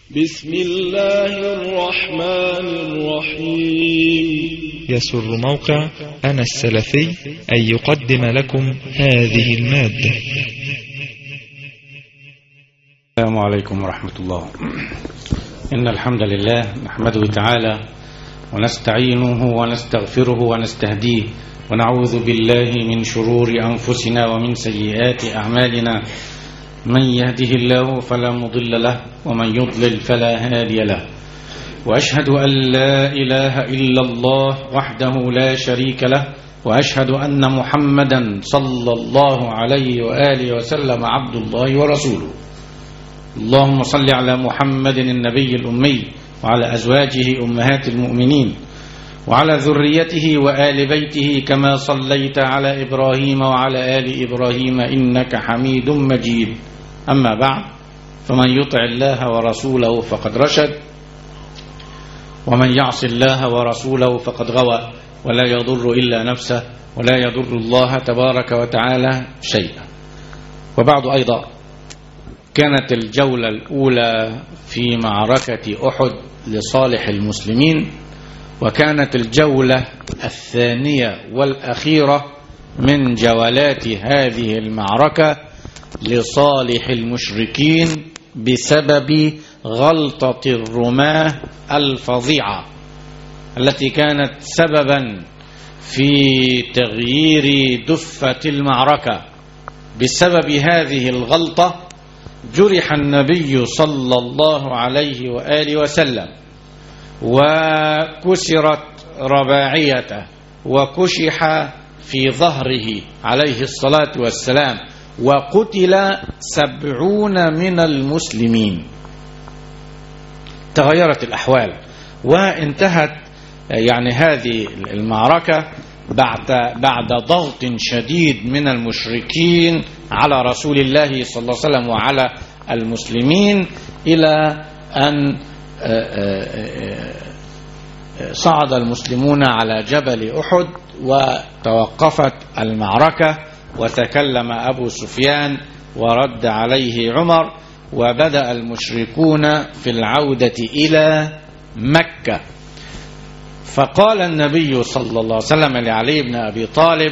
بسم الله الرحمن الرحيم يسر موقع أنا السلفي أن يقدم لكم هذه المادة السلام عليكم ورحمة الله إن الحمد لله نحمده تعالى ونستعينه ونستغفره ونستهديه ونعوذ بالله من شرور أنفسنا ومن سيئات أعمالنا من يهده الله فلا مضل له ومن يضلل فلا هادي له وأشهد أن لا إله إلا الله وحده لا شريك له وأشهد أن محمدا صلى الله عليه وآله وسلم عبد الله ورسوله اللهم صل على محمد النبي الأمي وعلى أزواجه أمهات المؤمنين وعلى ذريته وآل بيته كما صليت على إبراهيم وعلى آل إبراهيم إنك حميد مجيد أما بعد فمن يطع الله ورسوله فقد رشد ومن يعص الله ورسوله فقد غوى ولا يضر إلا نفسه ولا يضر الله تبارك وتعالى شيئا وبعد أيضا كانت الجولة الأولى في معركة أحد لصالح المسلمين وكانت الجولة الثانية والأخيرة من جولات هذه المعركة لصالح المشركين بسبب غلطة الرماة الفظيعة التي كانت سببا في تغيير دفة المعركة بسبب هذه الغلطة جرح النبي صلى الله عليه وآله وسلم وكسرت رباعيته وكشح في ظهره عليه الصلاة والسلام وقتل سبعون من المسلمين تغيرت الأحوال وانتهت يعني هذه المعركة بعد بعد ضغط شديد من المشركين على رسول الله صلى الله عليه وسلم وعلى المسلمين إلى أن صعد المسلمون على جبل أحد وتوقفت المعركة وتكلم أبو سفيان ورد عليه عمر وبدأ المشركون في العودة إلى مكة فقال النبي صلى الله عليه وسلم لعلي بن أبي طالب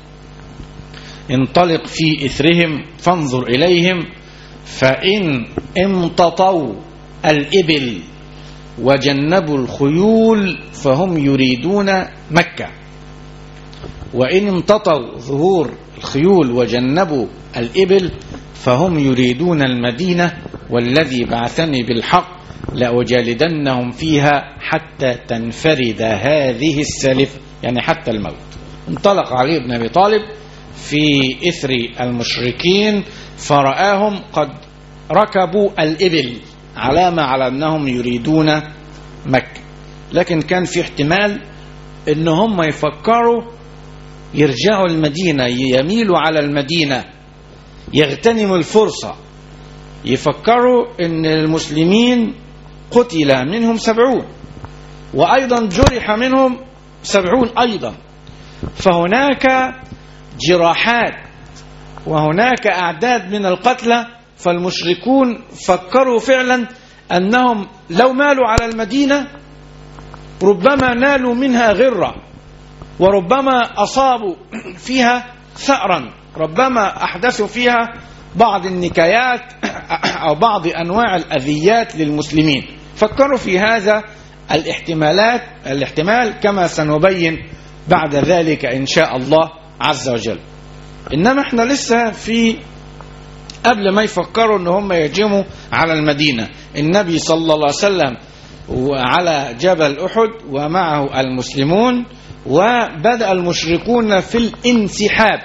انطلق في إثرهم فانظر إليهم فإن امتطوا الإبل وجنبوا الخيول فهم يريدون مكة وإن امتطوا ظهور الخيول وجنبوا الإبل فهم يريدون المدينة والذي بعثني بالحق لأجالدنهم فيها حتى تنفرد هذه السالفة يعني حتى الموت انطلق علي بن أبي طالب في إثر المشركين فرآهم قد ركبوا الإبل علامة على أنهم يريدون مكة لكن كان في احتمال ان هم يفكروا يرجعوا المدينة يميلوا على المدينة يغتنموا الفرصة يفكروا ان المسلمين قتل منهم سبعون وأيضا جرح منهم سبعون أيضا فهناك جراحات وهناك أعداد من القتلى فالمشركون فكروا فعلا أنهم لو مالوا على المدينة ربما نالوا منها غرة وربما أصابوا فيها ثأرا ربما أحدثوا فيها بعض النكايات أو بعض أنواع الأذيات للمسلمين فكروا في هذا الاحتمالات الاحتمال كما سنبين بعد ذلك إن شاء الله عز وجل إنما احنا لسه في قبل ما يفكروا ان هم يهجموا على المدينة النبي صلى الله عليه وسلم على جبل أحد ومعه المسلمون وبدأ المشركون في الانسحاب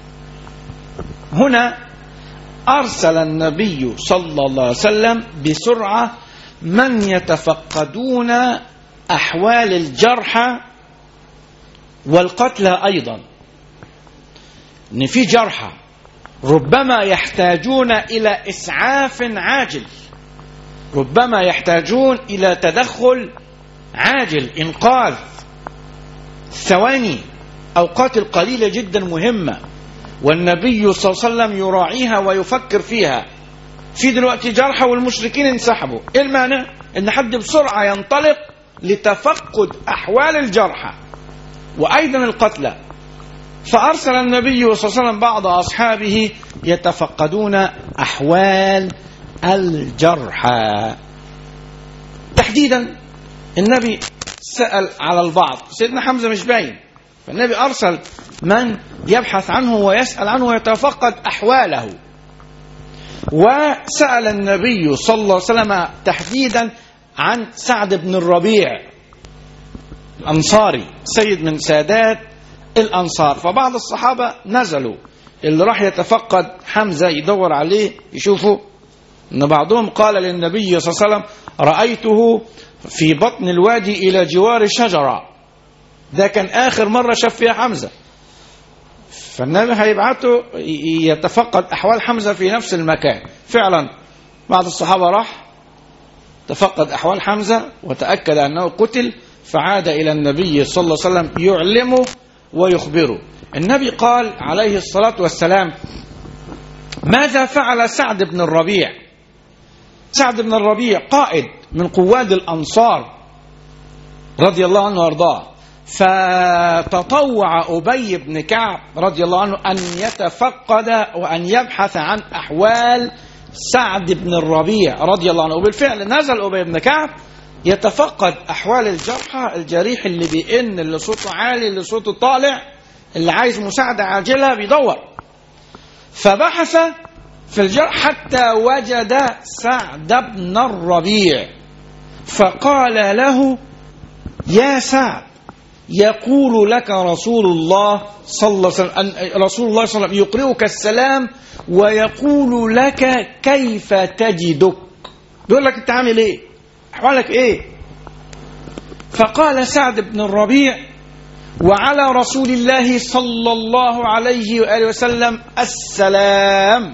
هنا أرسل النبي صلى الله عليه وسلم بسرعة من يتفقدون أحوال الجرحى والقتلى أيضا إن في جرحى ربما يحتاجون إلى إسعاف عاجل ربما يحتاجون إلى تدخل عاجل إنقاذ ثواني أوقات القليلة جدا مهمة والنبي صلى الله عليه وسلم يراعيها ويفكر فيها في دلوقتي جرحى والمشركين انسحبوا ايه المانع ان حد بسرعة ينطلق لتفقد احوال الجرحى وايضا القتلى فارسل النبي صلى الله عليه وسلم بعض اصحابه يتفقدون احوال الجرحى تحديدا النبي سأل على البعض سيدنا حمزة مش باين فالنبي أرسل من يبحث عنه ويسأل عنه ويتفقد أحواله وسأل النبي صلى الله عليه وسلم تحديدا عن سعد بن الربيع الأنصاري سيد من سادات الأنصار فبعض الصحابة نزلوا اللي راح يتفقد حمزة يدور عليه يشوفه ان بعضهم قال للنبي صلى الله عليه وسلم رأيته في بطن الوادي إلى جوار شجرة ده كان آخر مرة شاف فيها حمزة فالنبي هيبعته يتفقد أحوال حمزة في نفس المكان فعلا بعض الصحابة راح تفقد أحوال حمزة وتأكد أنه قتل فعاد إلى النبي صلى الله عليه وسلم يعلمه ويخبره النبي قال عليه الصلاة والسلام ماذا فعل سعد بن الربيع سعد بن الربيع قائد من قواد الأنصار رضي الله عنه وارضاه فتطوع أبي بن كعب رضي الله عنه أن يتفقد وأن يبحث عن أحوال سعد بن الربيع رضي الله عنه وبالفعل نزل أبي بن كعب يتفقد أحوال الجرحى الجريح اللي بيئن اللي صوته عالي اللي صوته طالع اللي عايز مساعدة عاجلة بيدور فبحث في الجرح حتى وجد سعد بن الربيع فقال له يا سعد يقول لك رسول الله صلى الله عليه وسلم رسول الله صلى الله عليه وسلم يقرئك السلام ويقول لك كيف تجدك بيقول لك انت عامل ايه احوالك ايه فقال سعد بن الربيع وعلى رسول الله صلى الله عليه واله وسلم السلام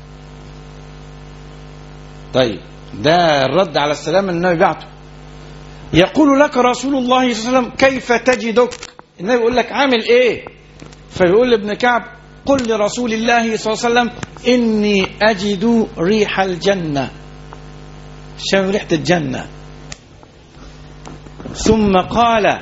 طيب ده الرد على السلام اللي النبي بعته يقول لك رسول الله صلى الله عليه وسلم كيف تجدك النبي يقول لك عامل ايه فيقول لابن كعب قل لرسول الله صلى الله عليه وسلم اني اجد ريح الجنه شم ريحه الجنه ثم قال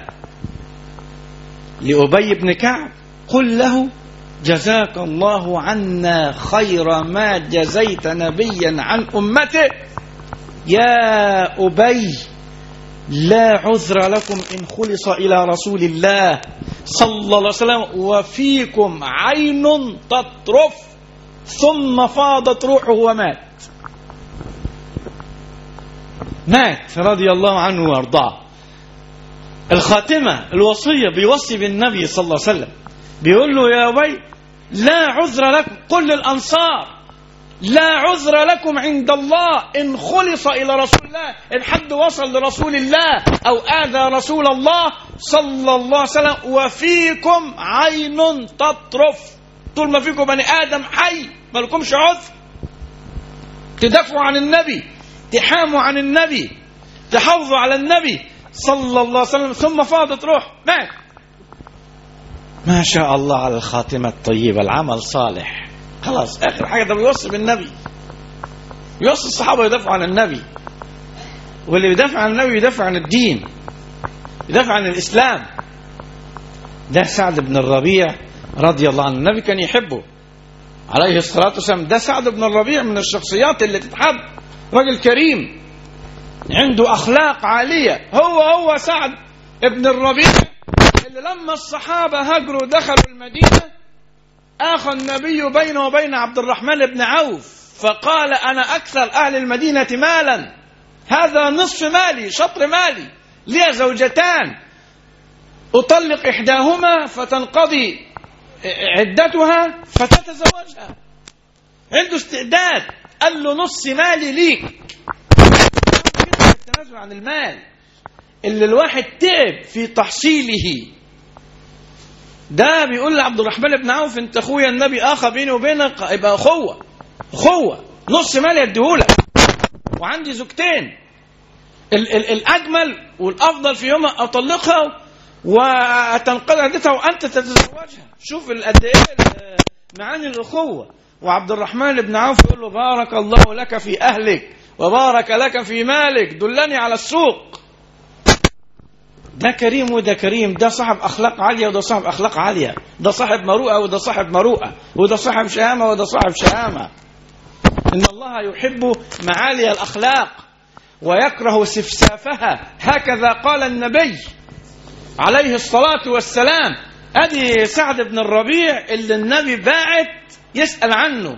لأبي بن كعب قل له جزاك الله عنا خير ما جزيت نبيا عن أمته يا أبي لا عذر لكم إن خلص إلى رسول الله صلى الله عليه وسلم وفيكم عين تطرف ثم فاضت روحه ومات مات رضي الله عنه وارضاه الخاتمة الوصية بيوصي بالنبي صلى الله عليه وسلم بيقول له يا أبي لا عذر لكم قل للأنصار لا عذر لكم عند الله إن خلص إلى رسول الله إن حد وصل لرسول الله أو آذى رسول الله صلى الله عليه وسلم وفيكم عين تطرف طول ما فيكم بني آدم حي ما لكمش عذر تدافعوا عن النبي تحاموا عن النبي تحافظوا على النبي صلى الله عليه وسلم ثم فاضت روح مات ما شاء الله على الخاتمة الطيبة العمل صالح خلاص آخر حاجة ده بيوصي بالنبي يوصي الصحابة يدافعوا عن النبي واللي بيدافع عن النبي يدافع عن الدين يدافع عن الإسلام ده سعد بن الربيع رضي الله عنه النبي كان يحبه عليه الصلاة والسلام ده سعد بن الربيع من الشخصيات اللي تتحب راجل كريم عنده أخلاق عالية هو هو سعد ابن الربيع اللي لما الصحابة هاجروا دخلوا المدينة آخى النبي بينه وبين عبد الرحمن بن عوف فقال أنا أكثر أهل المدينة مالا هذا نصف مالي شطر مالي لي زوجتان أطلق إحداهما فتنقضي عدتها فتتزوجها عنده استعداد قال له نص مالي ليك التنازل عن المال اللي الواحد تعب في تحصيله ده بيقول لعبد الرحمن بن عوف انت اخويا النبي اخى بيني وبينك يبقى اخوه اخوه نص مال يديهولك وعندي زوجتين ال ال الاجمل والافضل في يوم اطلقها وتنقضي عدتها وانت تتزوجها شوف قد ايه معاني الاخوه وعبد الرحمن بن عوف يقول له بارك الله لك في أهلك وبارك لك في مالك دلني على السوق ده كريم وده كريم ده صاحب أخلاق عالية وده صاحب أخلاق عالية ده صاحب مروءة وده صاحب مروءة وده صاحب شهامة وده صاحب شهامة إن الله يحب معالي الأخلاق ويكره سفسافها هكذا قال النبي عليه الصلاة والسلام أدي سعد بن الربيع اللي النبي باعت يسأل عنه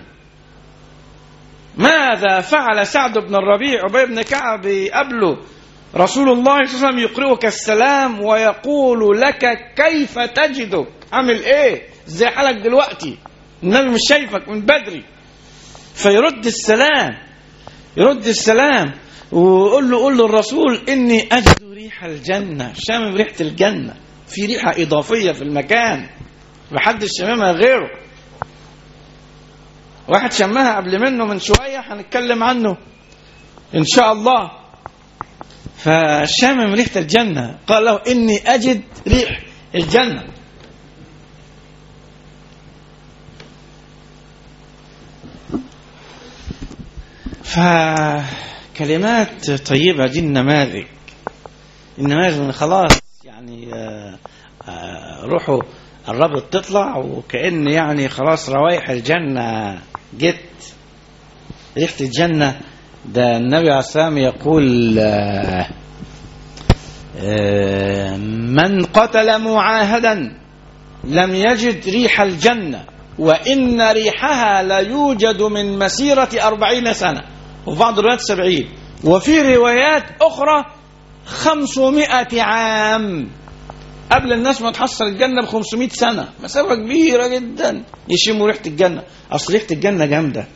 ماذا فعل سعد بن الربيع أبي بن كعب قبله رسول الله صلى الله عليه وسلم يقرئك السلام ويقول لك كيف تجدك عامل ايه زي حالك دلوقتي النبي مش شايفك من بدري فيرد السلام يرد السلام ويقول له قول له الرسول اني اجد ريح الجنه شامم ريحه الجنه في ريحه اضافيه في المكان محدش شاممها غيره واحد شمها قبل منه من شويه هنتكلم عنه ان شاء الله فشامم ريحه الجنه قال له اني اجد ريح الجنه فكلمات طيبة دي النماذج النماذج من خلاص يعني آه، آه، روحه قربت تطلع وكأن يعني خلاص روايح الجنة جت ريحة الجنة ده النبي عليه السلام يقول آه، آه، من قتل معاهدا لم يجد ريح الجنة وإن ريحها ليوجد من مسيرة أربعين سنة وفي بعض الروايات سبعين وفي روايات أخرى خمسمائة عام قبل الناس ما تحصل الجنة ب 500 سنة مسافة كبيرة جدا يشموا ريحة الجنة أصل ريحة الجنة جامدة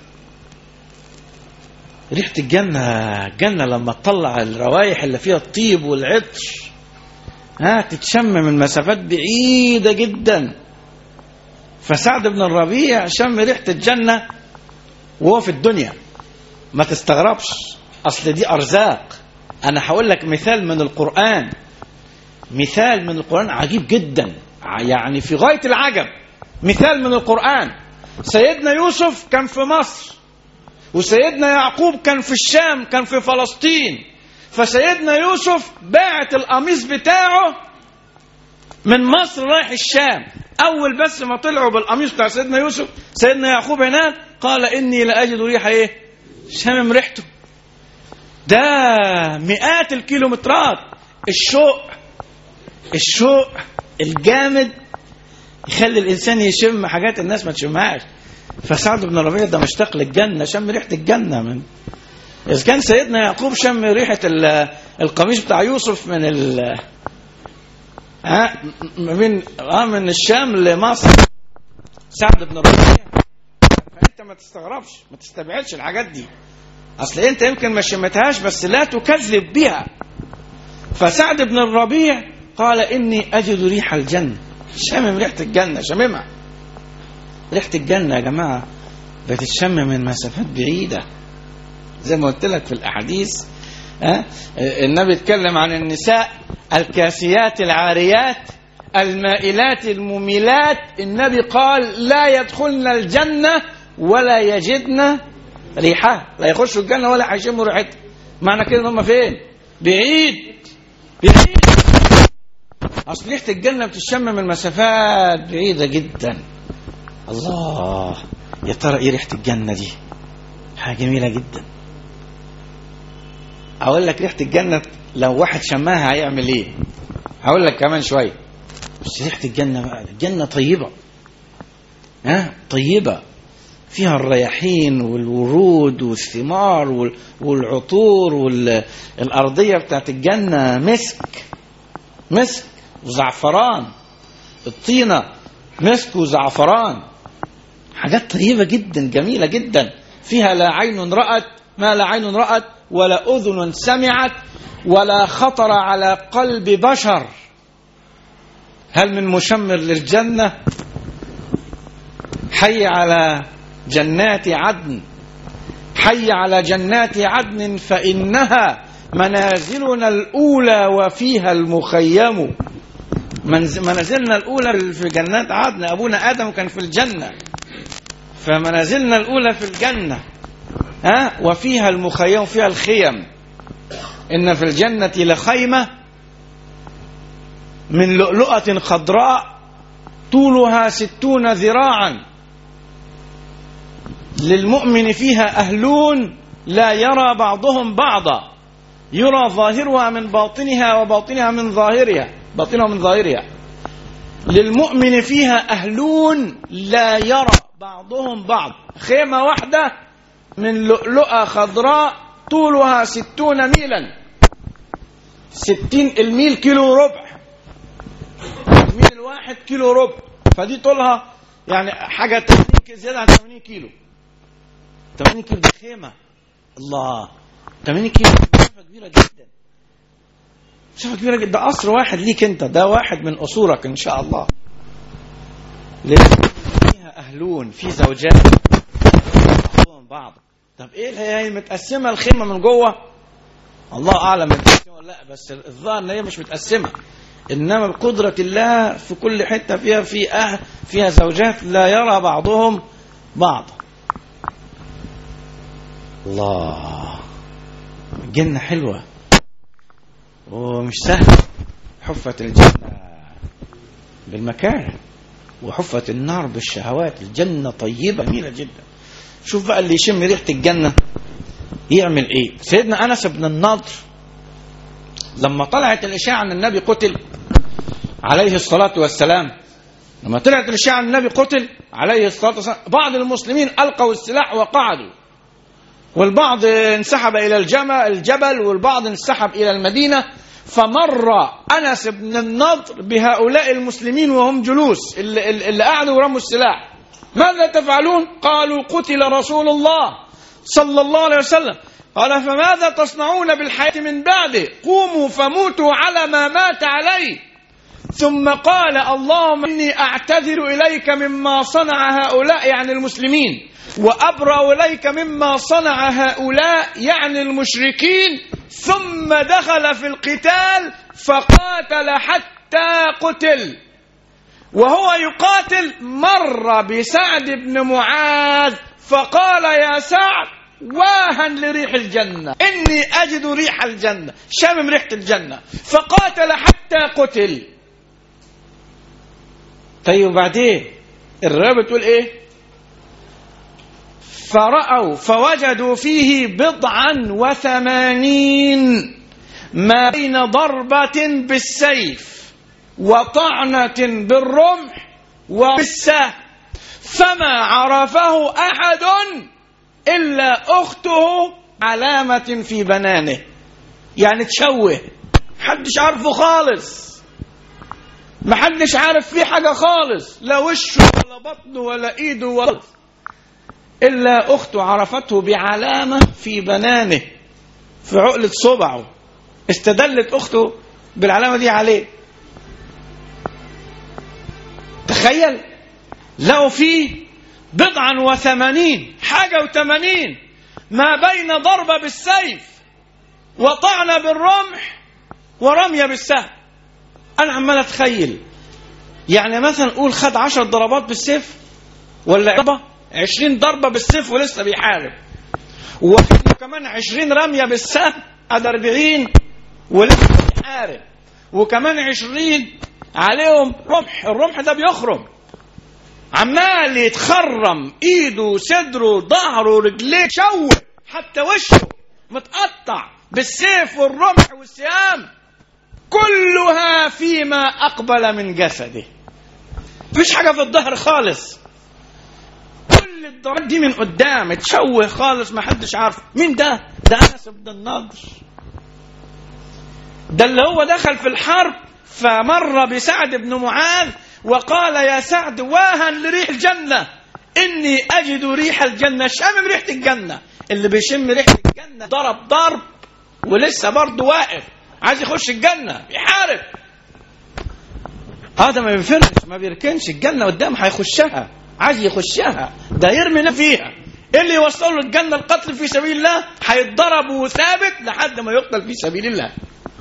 ريحة الجنة الجنة لما تطلع الروائح اللي فيها الطيب والعطش ها تتشم من مسافات بعيدة جدا فسعد بن الربيع شم ريحة الجنة وهو في الدنيا ما تستغربش أصل دي أرزاق أنا هقول لك مثال من القرآن مثال من القرآن عجيب جدا يعني في غاية العجب مثال من القرآن سيدنا يوسف كان في مصر وسيدنا يعقوب كان في الشام كان في فلسطين فسيدنا يوسف باعت القميص بتاعه من مصر رايح الشام اول بس ما طلعوا بالقميص بتاع سيدنا يوسف سيدنا يعقوب هناك قال اني لاجد ريحه ايه شامم ريحته ده مئات الكيلومترات الشوق الشوق الجامد يخلي الانسان يشم حاجات الناس ما تشمهاش فسعد بن ربيع ده مشتاق للجنه شم ريحه الجنه من اذا كان سيدنا يعقوب شم ريحه ال- القميص بتاع يوسف من ال ها من اه من الشام لمصر سعد بن ربيع فانت ما تستغربش ما تستبعدش الحاجات دي اصل انت يمكن ما شمتهاش بس لا تكذب بها فسعد بن الربيع قال اني اجد ريح الجنه شامم ريحه الجنه شاممها ريحه الجنه يا جماعه بتتشم من مسافات بعيده زي ما قلت لك في الاحاديث ها النبي اتكلم عن النساء الكاسيات العاريات المائلات المميلات النبي قال لا يدخلن الجنه ولا يجدن ريحها لا يخشوا الجنه ولا هيشموا ريحتها معنى كده ان هم فين بعيد بعيد اصل ريحه الجنه بتشم من مسافات بعيده جدا الله يا ترى ايه ريحه الجنه دي حاجه جميله جدا اقول لك ريحه الجنه لو واحد شماها هيعمل ايه هقول لك كمان شويه بس ريحه الجنه بقى الجنه طيبه ها طيبه فيها الرياحين والورود والثمار وال- والعطور والأرضية بتاعت الجنة مسك مسك وزعفران الطينة مسك وزعفران حاجات طيبة جدا جميلة جدا فيها لا عين رأت ما لا عين رأت ولا أذن سمعت ولا خطر على قلب بشر هل من مشمر للجنة حي على جنات عدن حي على جنات عدن فإنها منازلنا الأولى وفيها المخيم منز- منازلنا الأولى في جنات عدن أبونا آدم كان في الجنة فمنازلنا الأولى في الجنة ها وفيها المخيم فيها الخيم إن في الجنة لخيمة من لؤلؤة خضراء طولها ستون ذراعا للمؤمن فيها أهلون لا يرى بعضهم بعضا يرى ظاهرها من باطنها وباطنها من ظاهرها باطنها من ظاهرها للمؤمن فيها أهلون لا يرى بعضهم بعض خيمة واحدة من لؤلؤة خضراء طولها ستون ميلا ستين الميل كيلو ربع الميل الواحد كيلو ربع فدي طولها يعني حاجة 80 كيلو زيادة عن 80 كيلو 80 كيلو دي خيمة الله 80 كيلو مسافة كبيرة جدا مسافة كبيرة جدا ده قصر واحد ليك انت ده واحد من قصورك ان شاء الله ليه؟ فيها اهلون في زوجات بعضهم بعض طب ايه اللي هي متقسمة الخيمة من جوه الله اعلم متقسمة ولا لا بس الظاهر ان هي مش متقسمة انما بقدرة الله في كل حتة فيها في أهل فيها زوجات لا يرى بعضهم بعضا الله الجنة حلوة ومش سهل حفت الجنة بالمكاره وحفت النار بالشهوات الجنة طيبة جميلة جدا شوف بقى اللي يشم ريحة الجنة يعمل ايه سيدنا أنس بن النضر لما طلعت الإشاعة أن النبي قتل عليه الصلاة والسلام لما طلعت الإشاعة أن النبي قتل عليه الصلاة والسلام بعض المسلمين ألقوا السلاح وقعدوا والبعض انسحب إلى الجمل الجبل والبعض انسحب إلى المدينة فمر أنس بن النضر بهؤلاء المسلمين وهم جلوس اللي, اللي قعدوا ورموا السلاح ماذا تفعلون قالوا قتل رسول الله صلى الله عليه وسلم قال فماذا تصنعون بالحياة من بعده قوموا فموتوا على ما مات عليه ثم قال اللهم إني أعتذر إليك مما صنع هؤلاء يعني المسلمين وأبرأ إليك مما صنع هؤلاء يعني المشركين ثم دخل في القتال فقاتل حتى قتل وهو يقاتل مر بسعد بن معاذ فقال يا سعد واها لريح الجنة إني أجد ريح الجنة شمم ريحة الجنة فقاتل حتى قتل طيب وبعدين الرواية بتقول إيه فرأوا فوجدوا فيه بضعا وثمانين ما بين ضربة بالسيف وطعنة بالرمح وبالسهم فما عرفه أحد إلا أخته علامة في بنانه يعني تشوه محدش عارفه خالص محدش عارف فيه حاجة خالص لا وشه ولا بطنه ولا ايده ولا إلا أخته عرفته بعلامة في بنانه في عقلة صبعه استدلت أخته بالعلامة دي عليه تخيل لقوا فيه بضعا وثمانين حاجة وثمانين ما بين ضربة بالسيف وطعنة بالرمح ورمية بالسهم أنا عمال أتخيل يعني مثلا قول خد عشر ضربات بالسيف ولا ضربة عشرين ضربة بالسيف ولسه بيحارب واخد له كمان عشرين رمية بالسهم أدى أربعين ولسه بيحارب وكمان عشرين عليهم رمح الرمح ده بيخرم عمال يتخرم ايده صدره ظهره رجليه شوه حتى وشه متقطع بالسيف والرمح والسهام كلها فيما اقبل من جسده مفيش حاجه في الظهر خالص كل الضربات دي من قدام اتشوه خالص ما حدش عارف مين ده ده انس بن النضر ده اللي هو دخل في الحرب فمر بسعد بن معاذ وقال يا سعد واها لريح الجنة إني أجد ريح الجنة شامم ريحة الجنة اللي بيشم ريحة الجنة ضرب ضرب ولسه برضه واقف عايز يخش الجنة بيحارب هذا ما بيفرش ما بيركنش الجنة قدام هيخشها عايز يخشها ده يرمي فيها إيه اللي يوصله الجنة القتل في سبيل الله هيتضرب وثابت لحد ما يقتل في سبيل الله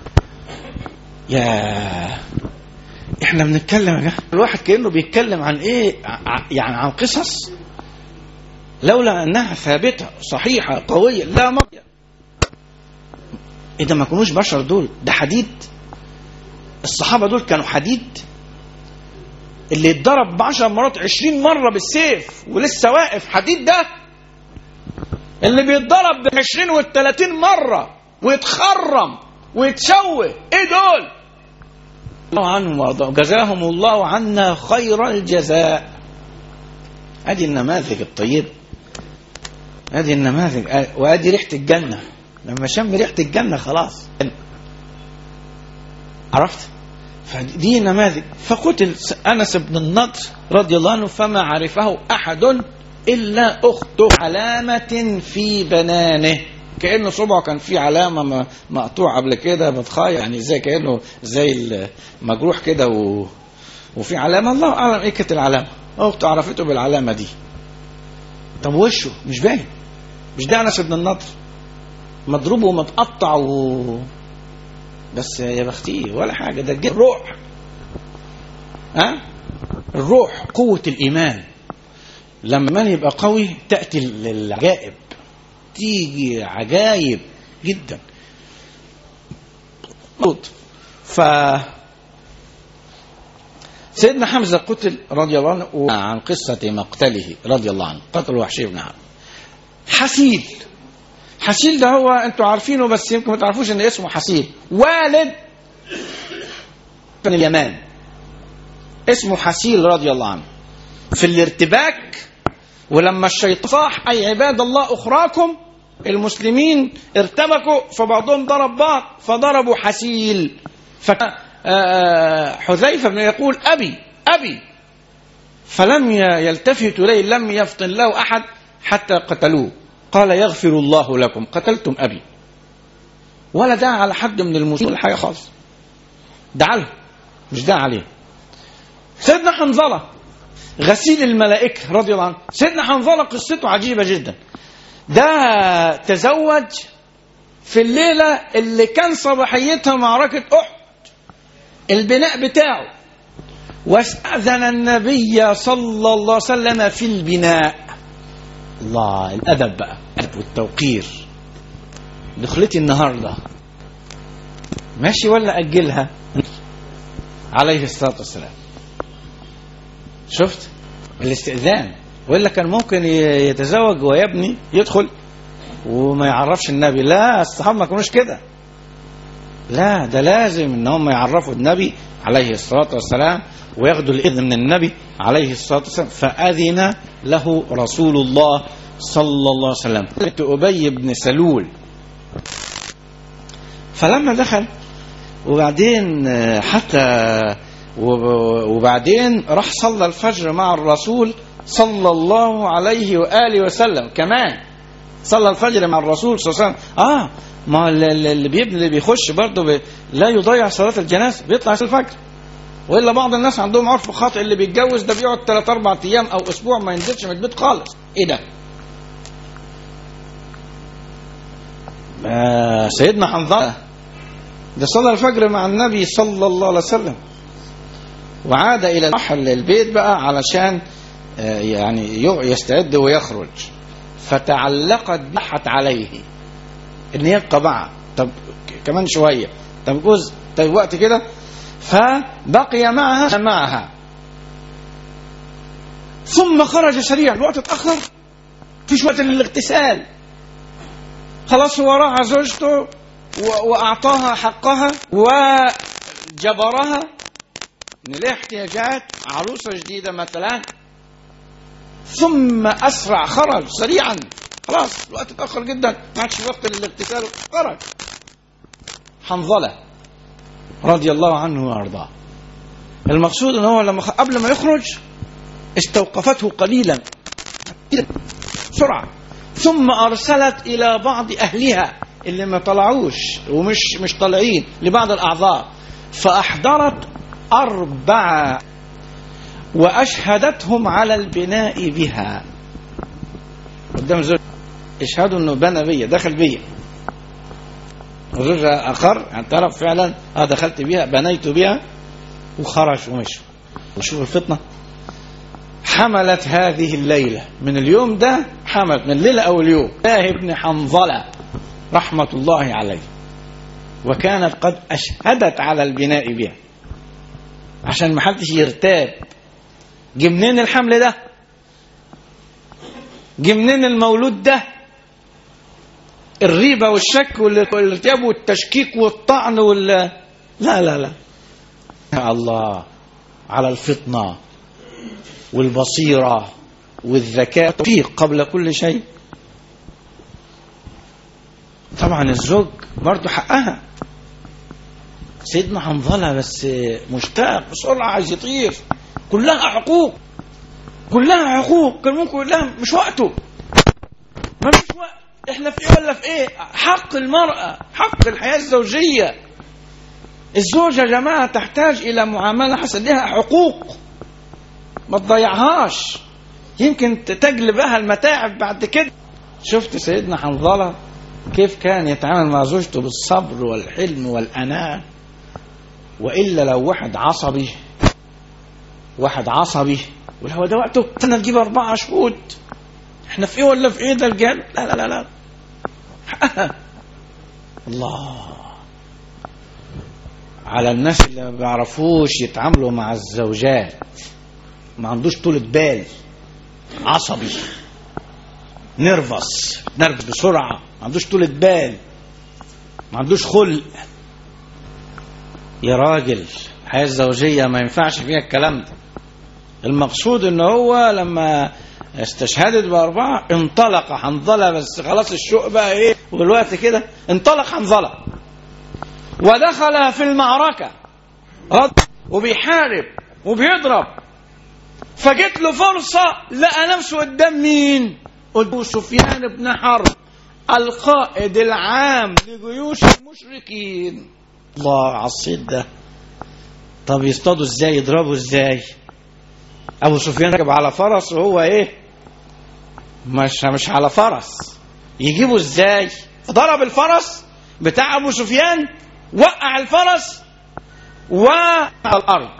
يا احنا بنتكلم يا جماعه الواحد كانه بيتكلم عن ايه ع- يعني عن قصص لولا انها ثابته صحيحه قويه لا مضي ايه ده ما كانوش بشر دول ده حديد الصحابه دول كانوا حديد اللي اتضرب بعشر مرات عشرين مرة بالسيف ولسه واقف حديد ده اللي بيتضرب بالعشرين والتلاتين مرة ويتخرم ويتشوه ايه دول الله عنهم وارضاهم جزاهم الله عنا خير الجزاء ادي النماذج الطيبة ادي النماذج وادي ريحة الجنة لما شم ريحة الجنة خلاص عرفت فدي نماذج فقتل انس بن النضر رضي الله عنه فما عرفه احد الا اخته علامه في بنانه كانه صبعه كان فيه علامه مقطوعه قبل كده متخيل يعني زي كانه زي مجروح كده و... وفي علامه الله اعلم ايه كانت العلامه اخته عرفته بالعلامه دي طب وشه مش باين مش ده انس بن النضر مضروب ومتقطع و... بس يا بختي ولا حاجة ده الجد روح ها أه؟ الروح قوة الإيمان لما من يبقى قوي تأتي العجائب تيجي عجائب جدا ف سيدنا حمزة قتل رضي الله عنه عن قصة مقتله رضي الله عنه قتل وحشي بن عمرو حسيل حسيل ده هو انتوا عارفينه بس يمكن ما تعرفوش ان اسمه حسيل والد من اليمان اسمه حسيل رضي الله عنه في الارتباك ولما الشيطان صاح اي عباد الله اخراكم المسلمين ارتبكوا فبعضهم ضرب بعض فضربوا حسيل فحذيفه بن يقول ابي ابي فلم يلتفت اليه لم يفطن له احد حتى قتلوه قال يغفر الله لكم قتلتم أبي ولا دعا على حد من المسلمين ولا حاجة خالص دعا له مش دعا عليه سيدنا حنظلة غسيل الملائكة رضي الله عنه سيدنا حنظلة قصته عجيبة جدا ده تزوج في الليلة اللي كان صباحيتها معركة أحد البناء بتاعه واستأذن النبي صلى الله عليه وسلم في البناء الله الادب بقى والتوقير دخلتي النهارده ماشي ولا اجلها عليه الصلاه والسلام شفت الاستئذان والا كان ممكن يتزوج ويبني يدخل وما يعرفش النبي لا الصحابه ما كانوش كده لا ده لازم ان هم يعرفوا النبي عليه الصلاه والسلام وياخدوا الاذن من النبي عليه الصلاه والسلام فاذن له رسول الله صلى الله عليه وسلم ابي بن سلول فلما دخل وبعدين حتى وبعدين راح صلى الفجر مع الرسول صلى الله عليه واله وسلم كمان صلى الفجر مع الرسول صلى الله عليه وسلم اه ما اللي بيبني اللي بيخش برضه بي لا يضيع صلاه الجنازه بيطلع الفجر والا بعض الناس عندهم عرف خاطئ اللي بيتجوز ده بيقعد ثلاث اربع ايام او اسبوع ما ينزلش من البيت خالص ايه ده؟ آه سيدنا حنظله ده صلى الفجر مع النبي صلى الله عليه وسلم وعاد الى محل البيت بقى علشان آه يعني يستعد ويخرج فتعلقت بحت عليه ان يبقى معه طب كمان شويه طب جزء طيب وقت كده فبقي معها معها ثم خرج سريعا الوقت اتاخر فيش وقت للاغتسال خلاص هو راح زوجته واعطاها حقها وجبرها من الاحتياجات عروسه جديده مثلا ثم اسرع خرج سريعا خلاص الوقت اتاخر جدا ما عادش وقت للاغتسال خرج حنظله رضي الله عنه وارضاه المقصود ان هو لما قبل ما يخرج استوقفته قليلا بسرعه ثم ارسلت الى بعض اهلها اللي ما طلعوش ومش مش طالعين لبعض الاعذار فاحضرت اربعه واشهدتهم على البناء بها قدام زوج اشهدوا انه بنى بيا دخل بيا وزوجها اخر اعترف فعلا اه دخلت بيها بنيت بها وخرج ومشي وشوف الفتنه حملت هذه الليله من اليوم ده حمد من ليلة أو اليوم الله بن حنظلة رحمة الله عليه وكانت قد أشهدت على البناء بها عشان ما حدش يرتاب جه منين الحمل ده جه منين المولود ده الريبة والشك والارتياب والتشكيك والطعن وال لا لا لا يا الله على الفطنة والبصيرة والذكاء توفيق قبل كل شيء طبعا الزوج برضه حقها سيدنا حنظلة بس مشتاق بسرعة عايز يطير كلها حقوق كلها حقوق كان ممكن يقول لها مش وقته ما مش وقت احنا في ايه ولا في ايه حق المرأة حق الحياة الزوجية الزوجة يا جماعة تحتاج إلى معاملة حسن لها حقوق ما تضيعهاش يمكن تجلبها المتاعب بعد كده شفت سيدنا حنظلة كيف كان يتعامل مع زوجته بالصبر والحلم والأناة وإلا لو واحد عصبي واحد عصبي وهو ده وقته انا تجيب أربعة شهود احنا في ايه ولا في ايه ده الجال لا لا لا لا حقها الله على الناس اللي ما بيعرفوش يتعاملوا مع الزوجات ما عندوش طولة بال عصبي نرفس نرفس بسرعة ما عندوش طولة بال ما عندوش خلق يا راجل الحياة الزوجية ما ينفعش فيها الكلام ده المقصود ان هو لما استشهدت بأربعة انطلق حنظلة بس خلاص الشوق بقى ايه والوقت كده انطلق حنظلة ودخل في المعركة رد وبيحارب وبيضرب فجت له فرصة لقى نفسه قدام مين؟ قدام سفيان بن حرب القائد العام لجيوش المشركين الله على الصيد ده طب يصطادوا ازاي يضربوا ازاي ابو سفيان راكب على فرس وهو ايه مش مش على فرس يجيبوا ازاي ضرب الفرس بتاع ابو سفيان وقع الفرس وعلى الارض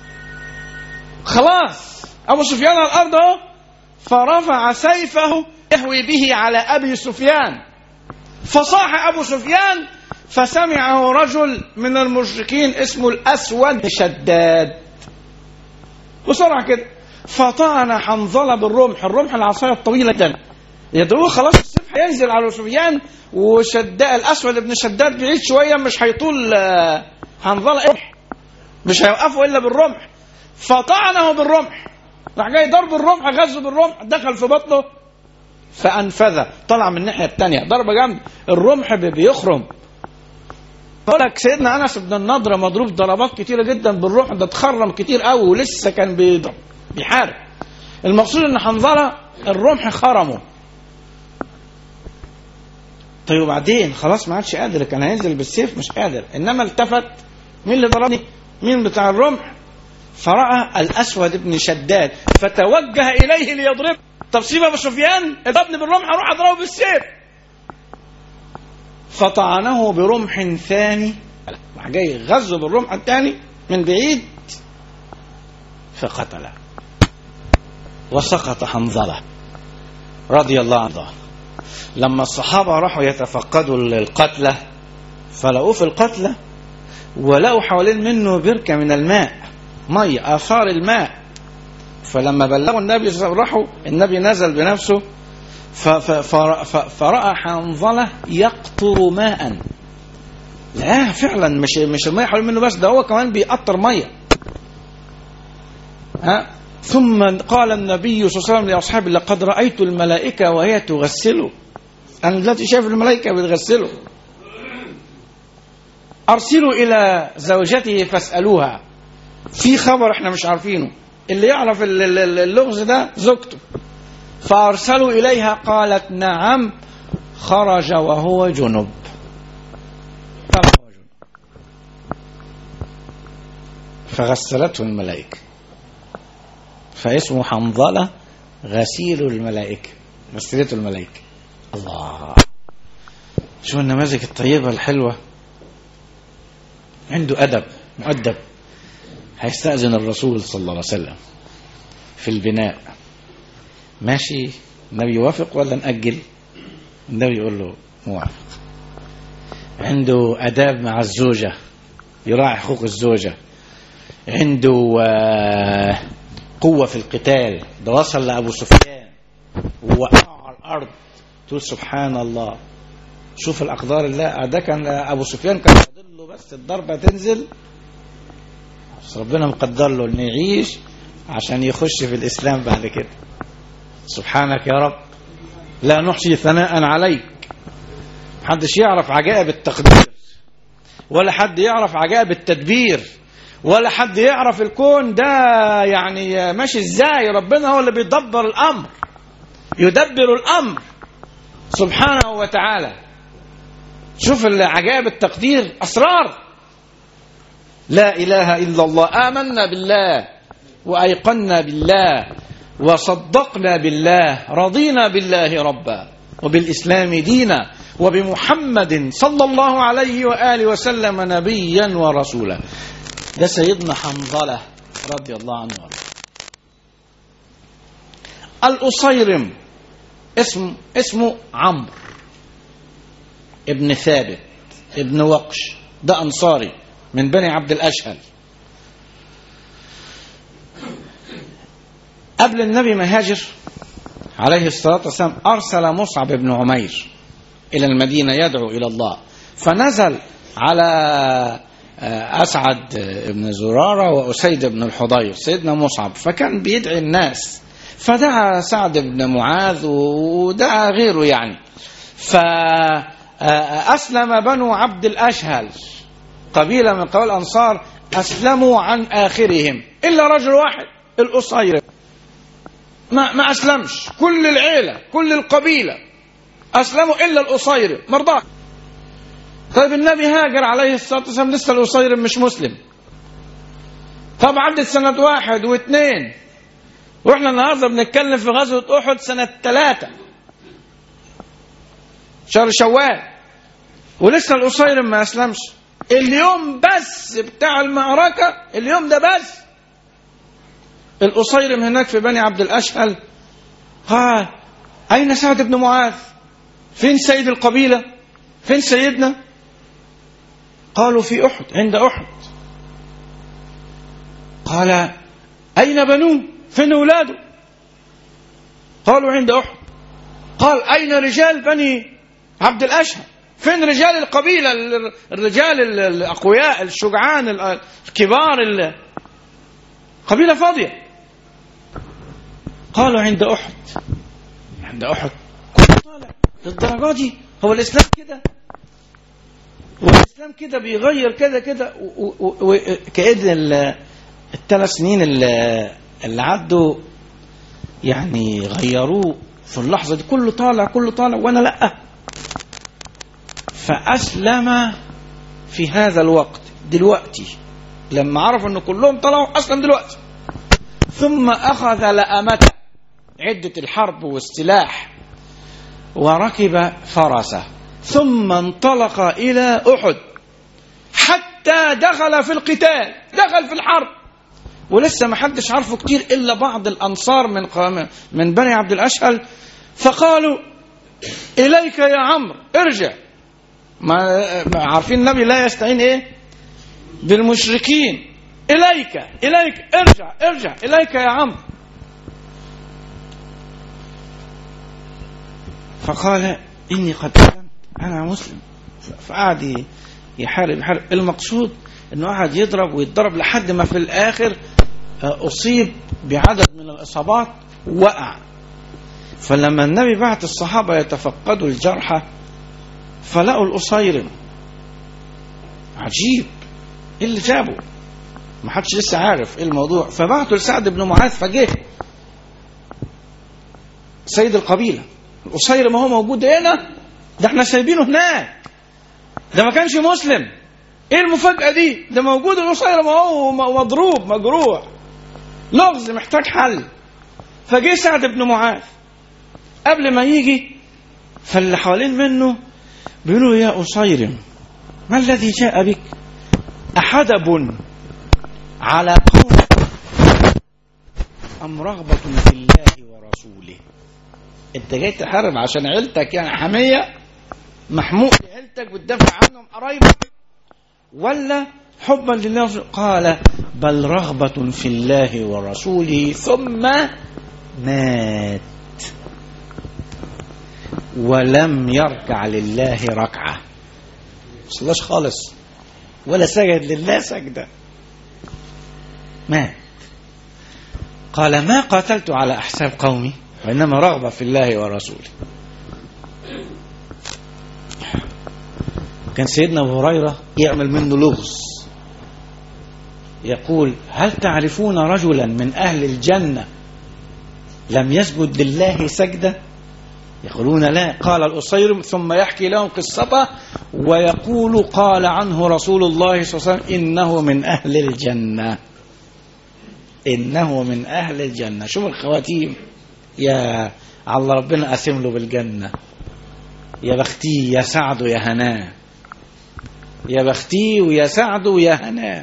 خلاص ابو سفيان على الارض اهو فرفع سيفه يهوي به على ابي سفيان فصاح ابو سفيان فسمعه رجل من المشركين اسمه الاسود شداد بسرعه كده فطعن حنظله بالرمح الرمح العصايه الطويله جدا يدعوه خلاص السيف هينزل على سفيان وشداء الاسود بن شداد بعيد شويه مش هيطول حنظله رمح مش هيوقفه الا بالرمح فطعنه بالرمح راح جاي ضرب الرمح غزه بالرمح دخل في بطنه فانفذه طلع من الناحيه الثانيه ضربه جامده الرمح بيخرم بقول لك سيدنا انس بن النضره مضروب ضربات كتيره جدا بالرمح ده اتخرم كتير قوي ولسه كان بيضرب بيحارب المقصود ان حنظله الرمح خرمه طيب وبعدين خلاص ما عادش قادر كان هينزل بالسيف مش قادر انما التفت مين اللي ضربني مين بتاع الرمح فراى الاسود بن شداد فتوجه اليه ليضرب طب سيب ابو سفيان اضربني بالرمح اروح اضربه بالسيف فطعنه برمح ثاني راح جاي غزه بالرمح الثاني من بعيد فقتله وسقط حنظله رضي الله عنه لما الصحابه راحوا يتفقدوا القتله فلقوه في القتله ولقوا حوالين منه بركه من الماء ميه اثار الماء فلما بلغوا النبي راحوا النبي نزل بنفسه فراى حنظله يقطر ماء لا فعلا مش مش الميه حوالين منه بس ده هو كمان بيقطر ميه ها ثم قال النبي صلى الله عليه وسلم لاصحابه لقد رايت الملائكه وهي تغسله انا دلوقتي شايف الملائكه بتغسله ارسلوا الى زوجته فاسالوها في خبر احنا مش عارفينه اللي يعرف اللغز ده زوجته فارسلوا اليها قالت نعم خرج وهو جنب فغسلته الملائكه فاسمه حنظله غسيل الملائكه غسلته الملائكه الله شو النماذج الطيبه الحلوه عنده ادب مؤدب هيستأذن الرسول صلى الله عليه وسلم في البناء ماشي النبي يوافق ولا نأجل النبي يقول له موافق عنده أداب مع الزوجة يراعي حقوق الزوجة عنده آه، قوة في القتال ده وصل لأبو سفيان ووقعه على الأرض تقول سبحان الله شوف الأقدار الله ده كان أبو سفيان كان فاضل له بس الضربة تنزل بس ربنا مقدر له إنه يعيش عشان يخش في الإسلام بعد كده سبحانك يا رب لا نحصي ثناء عليك محدش يعرف عجائب التقدير ولا حد يعرف عجائب التدبير ولا حد يعرف الكون ده يعني ماشي ازاي ربنا هو اللي بيدبر الامر يدبر الامر سبحانه وتعالى شوف عجائب التقدير اسرار لا اله الا الله امنا بالله وايقنا بالله وصدقنا بالله رضينا بالله ربا وبالاسلام دينا وبمحمد صلى الله عليه واله وسلم نبيا ورسولا ده سيدنا حنظله رضي الله عنه وارضاه الأصيرم اسم اسمه عمرو ابن ثابت ابن وقش ده أنصاري من بني عبد الأشهل قبل النبي ما هاجر عليه الصلاة والسلام أرسل مصعب بن عمير إلى المدينة يدعو إلى الله فنزل على أسعد بن زرارة وأسيد بن الحضير سيدنا مصعب فكان بيدعي الناس فدعا سعد بن معاذ ودعا غيره يعني فأسلم بنو عبد الأشهل قبيلة من قبائل الأنصار أسلموا عن آخرهم إلا رجل واحد الأصير ما, ما أسلمش كل العيلة كل القبيلة أسلموا إلا الأصير مرضاه طيب النبي هاجر عليه الصلاة والسلام لسه الأصير مش مسلم طب عدت سنة واحد واثنين واحنا النهارده بنتكلم في غزوة أحد سنة ثلاثة شهر شوال ولسه الأصير ما أسلمش اليوم بس بتاع المعركة اليوم ده بس الأصيرم هناك في بني عبد الأشهل قال أين سعد بن معاذ فين سيد القبيلة فين سيدنا قالوا في أحد عند أحد قال أين بنوه فين أولاده قالوا عند أحد قال أين رجال بني عبد الأشهر فين رجال القبيلة الرجال الأقوياء الشجعان الكبار قبيلة فاضية قالوا عند أحد عند أحد كله طالع للدرجة دي هو الإسلام كده والإسلام كده بيغير كده كده وكأن الثلاث سنين اللي, اللي عدوا يعني غيروه في اللحظة دي كله طالع كله طالع وأنا لأ فأسلم في هذا الوقت دلوقتي لما عرفوا أن كلهم طلعوا أسلم دلوقتي ثم أخذ لأمته عدة الحرب والسلاح وركب فرسه ثم انطلق إلى أحد حتى دخل في القتال دخل في الحرب ولسه ما حدش عارفه كتير إلا بعض الأنصار من قام من بني عبد الأشهل فقالوا إليك يا عمرو ارجع ما عارفين النبي لا يستعين إيه بالمشركين إليك إليك ارجع ارجع إليك يا عمرو فقال إني قد أسلمت أنا مسلم فقعد يحارب يحارب المقصود إنه قعد يضرب ويتضرب لحد ما في الآخر أصيب بعدد من الإصابات وقع فلما النبي بعت الصحابة يتفقدوا الجرحى فلقوا الأصيرم عجيب ايه اللي جابه ما حدش لسه عارف ايه الموضوع فبعتوا لسعد بن معاذ فجه سيد القبيله القصير ما هو موجود هنا ده احنا سايبينه هناك ده ما كانش مسلم ايه المفاجأة دي ده موجود القصير ما هو مضروب مجروح لغز محتاج حل فجه سعد بن معاذ قبل ما يجي فاللي حوالين منه بيقولوا يا قصير ما الذي جاء بك أحدب على قوم أم رغبة في الله ورسوله انت جاي تحارب عشان عيلتك يعني حمية محموق لعيلتك بتدافع عنهم قرايبك ولا حبا لله قال بل رغبة في الله ورسوله ثم مات ولم يركع لله ركعة صلاش خالص ولا سجد لله سجدة مات قال ما قاتلت على أحساب قومي وإنما رغبة في الله ورسوله كان سيدنا أبو هريرة يعمل منه لغز يقول هل تعرفون رجلا من أهل الجنة لم يسجد لله سجدة يقولون لا قال الأصير ثم يحكي لهم قصته ويقول قال عنه رسول الله صلى الله عليه وسلم إنه من أهل الجنة إنه من أهل الجنة شوف الخواتيم يا الله ربنا قاسم له بالجنة يا بختي يا سعده يا هناه يا بختي ويا سعده ويا هناه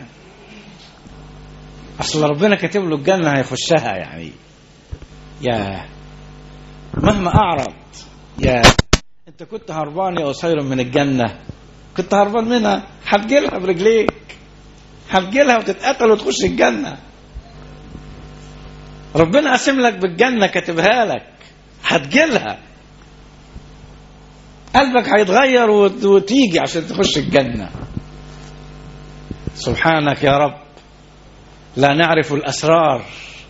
أصل ربنا كاتب له الجنة هيخشها يعني يا مهما أعرض يا أنت كنت هربان يا قصير من الجنة كنت هربان منها هتجيلها برجليك هتجيلها وتتقتل وتخش الجنة ربنا قاسم لك بالجنة كاتبها لك هتجيلها قلبك هيتغير وت- وتيجي عشان تخش الجنة سبحانك يا رب لا نعرف الأسرار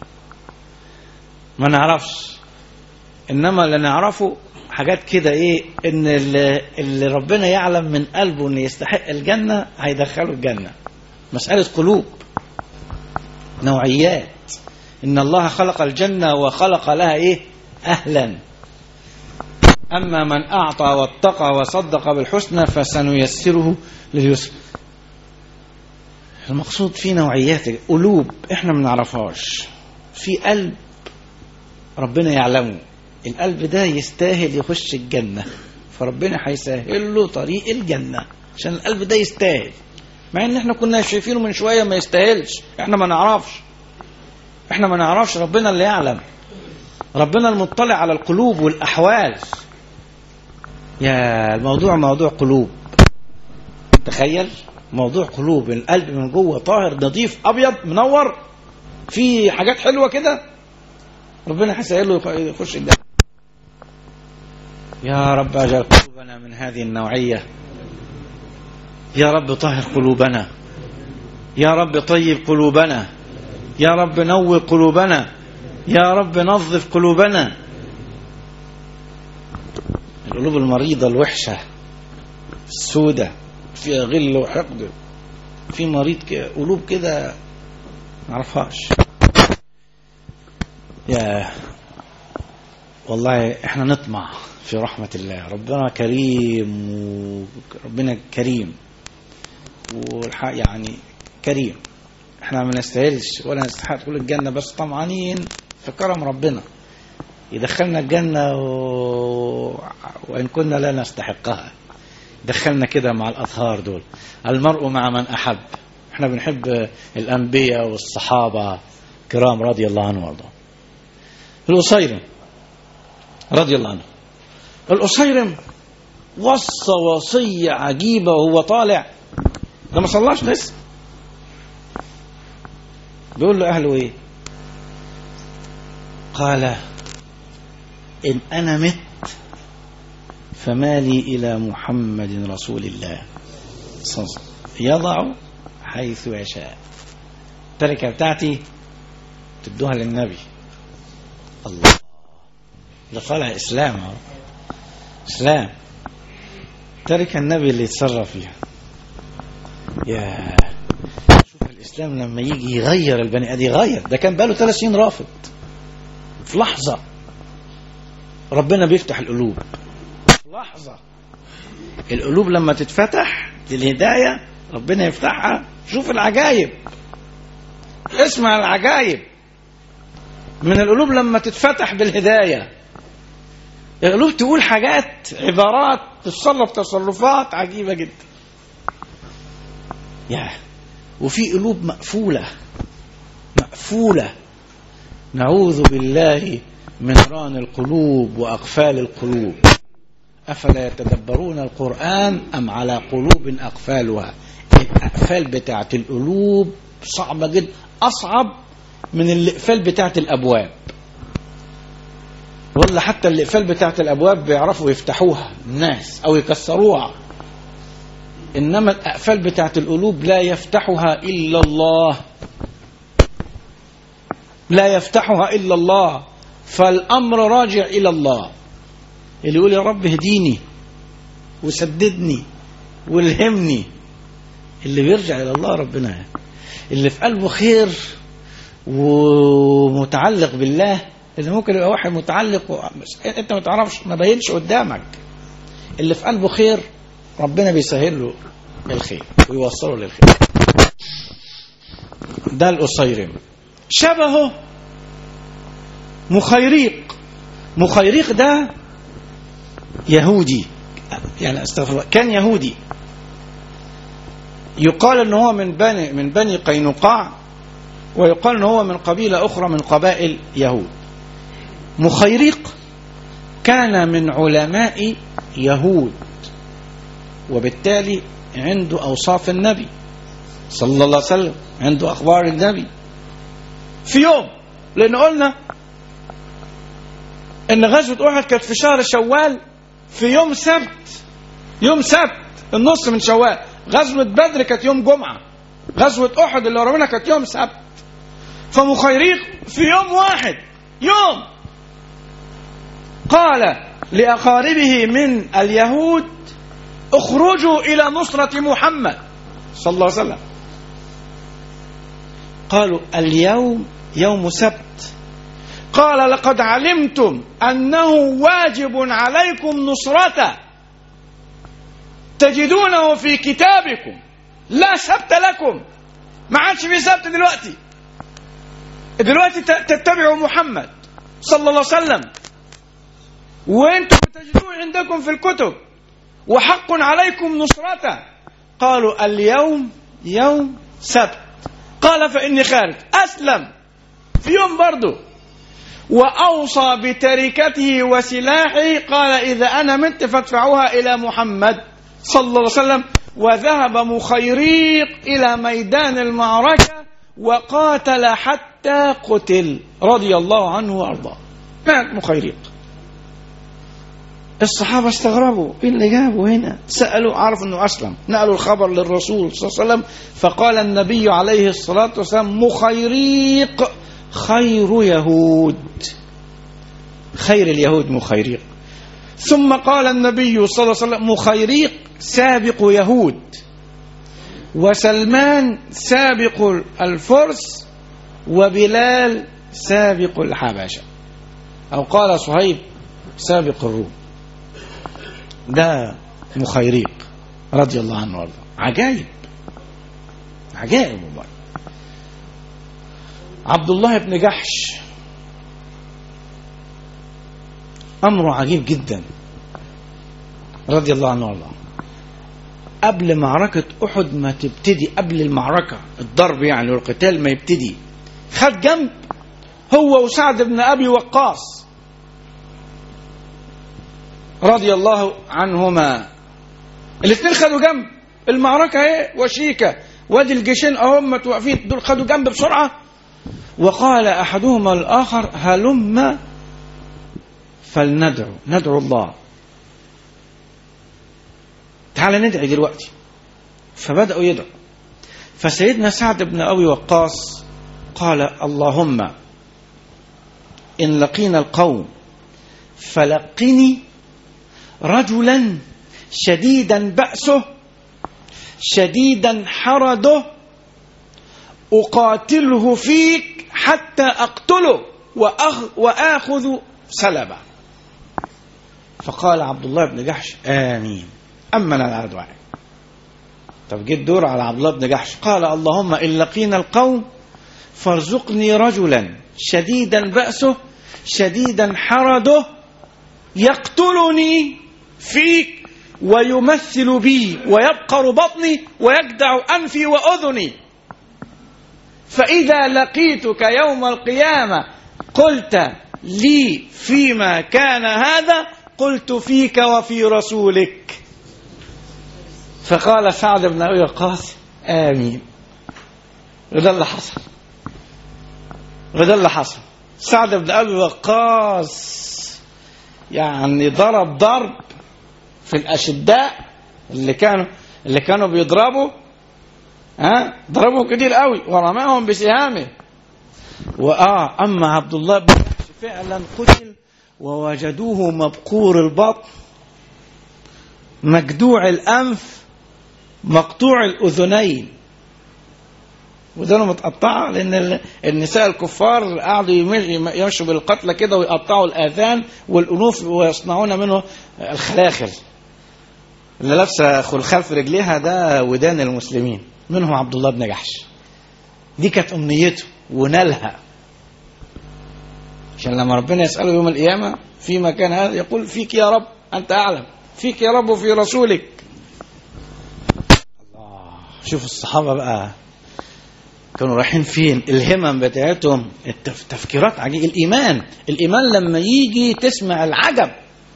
ما نعرفش إنما اللي نعرفه حاجات كده إيه إن اللي, اللي ربنا يعلم من قلبه إن يستحق الجنة هيدخله الجنة مسألة قلوب نوعيات إن الله خلق الجنة وخلق لها إيه أهلا أما من أعطى واتقى وصدق بالحسنى فسنيسره لليسر المقصود في نوعيات قلوب احنا ما نعرفهاش في قلب ربنا يعلمه القلب ده يستاهل يخش الجنة فربنا هيسهل له طريق الجنة عشان القلب ده يستاهل مع ان احنا كنا شايفينه من شوية ما يستاهلش احنا ما نعرفش احنا ما نعرفش ربنا اللي يعلم ربنا المطلع على القلوب والأحوال يا الموضوع موضوع قلوب تخيل موضوع قلوب القلب من جوه طاهر نظيف ابيض منور في حاجات حلوه كده ربنا هيسهل له يخش الجنه يا رب اجل قلوبنا من هذه النوعيه يا رب طهر قلوبنا يا رب طيب قلوبنا يا رب نور قلوبنا يا رب نظف قلوبنا القلوب المريضة الوحشة السودة فيها غل وحقد في مريض كده قلوب كده معرفهاش يا والله احنا نطمع في رحمة الله ربنا كريم وربنا كريم والحق يعني كريم احنا ما نستاهلش ولا نستحق كل الجنة بس طمعانين في كرم ربنا يدخلنا الجنة و... وإن كنا لا نستحقها دخلنا كده مع الأطهار دول المرء مع من أحب احنا بنحب الأنبياء والصحابة كرام رضي الله عنهم وارضاهم الأصيرم رضي الله عنه الأصيرم وصى وصية عجيبة وهو طالع ده ما صلاش لسه بيقول له أهله إيه قال إن أنا مت فما لي إلى محمد رسول الله صلى الله عليه وسلم يضع حيث يشاء التركة بتاعتي تدوها للنبي الله ده طالع إسلام اهو إسلام ترك النبي اللي يتصرف فيها يا شوف الإسلام لما يجي يغير البني آدم يغير ده كان بقاله ثلاث سنين رافض في لحظة ربنا بيفتح القلوب في لحظة القلوب لما تتفتح للهداية ربنا يفتحها شوف العجائب اسمع العجائب من القلوب لما تتفتح بالهداية القلوب تقول حاجات عبارات تتصرف تصرفات عجيبة جدا يا وفي قلوب مقفولة مقفولة نعوذ بالله من ران القلوب وأقفال القلوب أفلا يتدبرون القرآن أم على قلوب أقفالها الأقفال بتاعت القلوب صعبة جدا أصعب من الإقفال بتاعت الأبواب ولا حتى الإقفال بتاعت الأبواب بيعرفوا يفتحوها الناس أو يكسروها إنما الأقفال بتاعت القلوب لا يفتحها إلا الله لا يفتحها إلا الله فالأمر راجع إلى الله اللي يقول يا رب اهديني وسددني والهمني اللي بيرجع إلى الله ربنا اللي في قلبه خير ومتعلق بالله اللي ممكن يبقى واحد متعلق و... انت ما تعرفش ما بينش قدامك اللي في قلبه خير ربنا بيسهل له الخير ويوصله للخير ده القصيرم شبهه مخيريق مخيريق ده يهودي يعني استغفر الله كان يهودي يقال ان هو من بني من بني قينقاع ويقال ان هو من قبيله اخرى من قبائل يهود مخيريق كان من علماء يهود وبالتالي عنده اوصاف النبي صلى الله عليه وسلم عنده اخبار النبي في يوم لان قلنا ان غزوه احد كانت في شهر شوال في يوم سبت يوم سبت النص من شوال غزوه بدر كانت يوم جمعه غزوه احد اللي ورانا كانت يوم سبت فمخيريق في يوم واحد يوم قال لاقاربه من اليهود اخرجوا الى نصره محمد صلى الله عليه وسلم قالوا اليوم يوم سبت قال لقد علمتم انه واجب عليكم نصرته تجدونه في كتابكم لا سبت لكم ما عادش في سبت دلوقتي دلوقتي تتبعوا محمد صلى الله عليه وسلم وانتم بتجدوه عندكم في الكتب وحق عليكم نصرته قالوا اليوم يوم سبت قال فإني خارج أسلم في يوم برضه وأوصى بتركته وسلاحه قال إذا أنا مت فادفعوها إلى محمد صلى الله عليه وسلم وذهب مخيريق إلى ميدان المعركة وقاتل حتى قتل رضي الله عنه وأرضاه مات مخيريق الصحابة استغربوا ايه اللي جابه هنا سألوا عرفوا انه اسلم نقلوا الخبر للرسول صلى الله عليه وسلم فقال النبي عليه الصلاة والسلام مخيريق خير يهود خير اليهود مخيريق ثم قال النبي صلى الله عليه وسلم مخيريق سابق يهود وسلمان سابق الفرس وبلال سابق الحبشة أو قال صهيب سابق الروم ده مخيريق رضي الله عنه وارضاه عجائب عجائب والله عبد الله بن جحش امره عجيب جدا رضي الله عنه وارضاه قبل معركة أحد ما تبتدي قبل المعركة الضرب يعني والقتال ما يبتدي خد جنب هو وسعد بن أبي وقاص رضي الله عنهما الاثنين خدوا جنب المعركة ايه وشيكة وادي الجيشين اهم واقفين دول خدوا جنب بسرعة وقال احدهما الاخر هلم فلندعو ندعو الله تعال ندعي دلوقتي فبدأوا يدعوا فسيدنا سعد بن أبي وقاص قال اللهم إن لقينا القوم فلقني رجلا شديدا بأسه شديدا حرده أقاتله فيك حتى أقتله وأخ وآخذ سلبه فقال عبد الله بن جحش آمين أمن على دعائك طب جه الدور على عبد الله بن جحش قال اللهم إن لقينا القوم فارزقني رجلا شديدا بأسه شديدا حرده يقتلني فيك ويمثل بي ويبقر بطني ويجدع أنفي وأذني فإذا لقيتك يوم القيامة قلت لي فيما كان هذا قلت فيك وفي رسولك فقال سعد بن أبي وقاص آمين وده اللي حصل وده اللي حصل سعد بن أبي وقاص يعني ضرب ضرب في الأشداء اللي كانوا اللي كانوا بيضربوا ها ضربوا كتير قوي ورماهم بسهامه وآه أما عبد الله بن جحش فعلا قتل ووجدوه مبقور البطن مجدوع الأنف مقطوع الأذنين ودانه متقطعة لأن ال- النساء الكفار قعدوا يمش- يمشوا بالقتلى كده ويقطعوا الآذان والأنوف ويصنعون منه الخلاخل اللي لابسة خلخال في رجليها ده ودان المسلمين منهم عبد الله بن جحش دي كانت أمنيته ونالها عشان لما ربنا يسأله يوم القيامة في مكان هذا يقول فيك يا رب أنت أعلم فيك يا رب وفي رسولك الله شوف الصحابة بقى كانوا رايحين فين الهمم بتاعتهم التف... تفكيرات عجيبة الإيمان الإيمان لما يجي تسمع العجب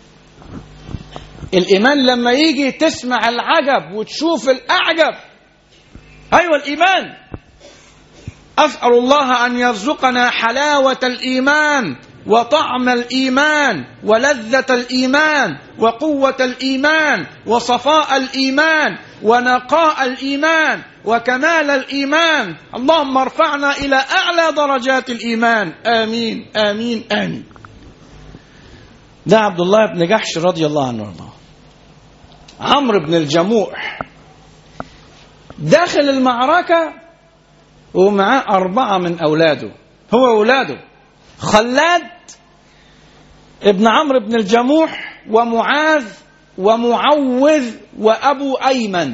الإيمان لما يجي تسمع العجب وتشوف الأعجب أيوة الإيمان أسأل الله أن يرزقنا حلاوة الإيمان وطعم الإيمان ولذة الإيمان وقوة الإيمان وصفاء الإيمان ونقاء الإيمان وكمال الإيمان اللهم ارفعنا إلى أعلى درجات الإيمان آمين آمين آمين ده عبد الله بن جحش رضي الله عنه وارضاه عمرو بن الجموح داخل المعركة ومعاه أربعة من أولاده هو أولاده خلاد ابن عمرو بن الجموح ومعاذ ومعوذ وأبو أيمن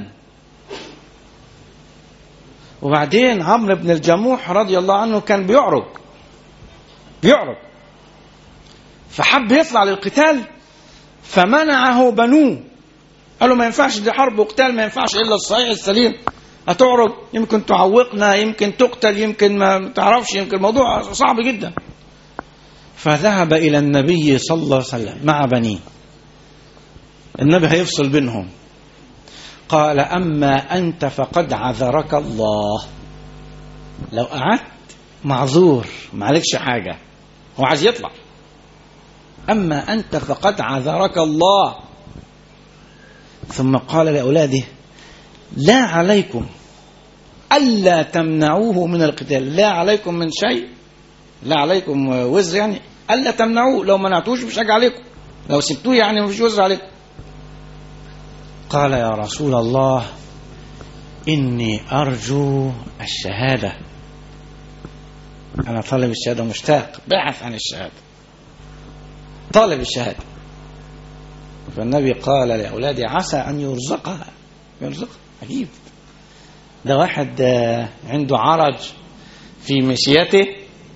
وبعدين عمرو بن الجموح رضي الله عنه كان بيعرج بيعرج فحب يطلع للقتال فمنعه بنوه قالوا ما ينفعش دي حرب وقتال ما ينفعش الا الصحيح السليم هتعرج يمكن تعوقنا يمكن تقتل يمكن ما تعرفش يمكن الموضوع صعب جدا فذهب الى النبي صلى الله عليه وسلم مع بنيه النبي هيفصل بينهم قال اما انت فقد عذرك الله لو قعدت معذور معلكش حاجه هو عايز يطلع اما انت فقد عذرك الله ثم قال لاولاده لا عليكم الا تمنعوه من القتال لا عليكم من شيء لا عليكم وزر يعني الا تمنعوه لو منعتوش مش هاجي عليكم لو سبتوه يعني مفيش وزر عليكم قال يا رسول الله اني ارجو الشهاده انا طالب الشهاده مشتاق باحث عن الشهاده طالب الشهاده فالنبي قال لاولاده عسى ان يرزقها يرزقها عجيب ده واحد آه، عنده عرج في مشيته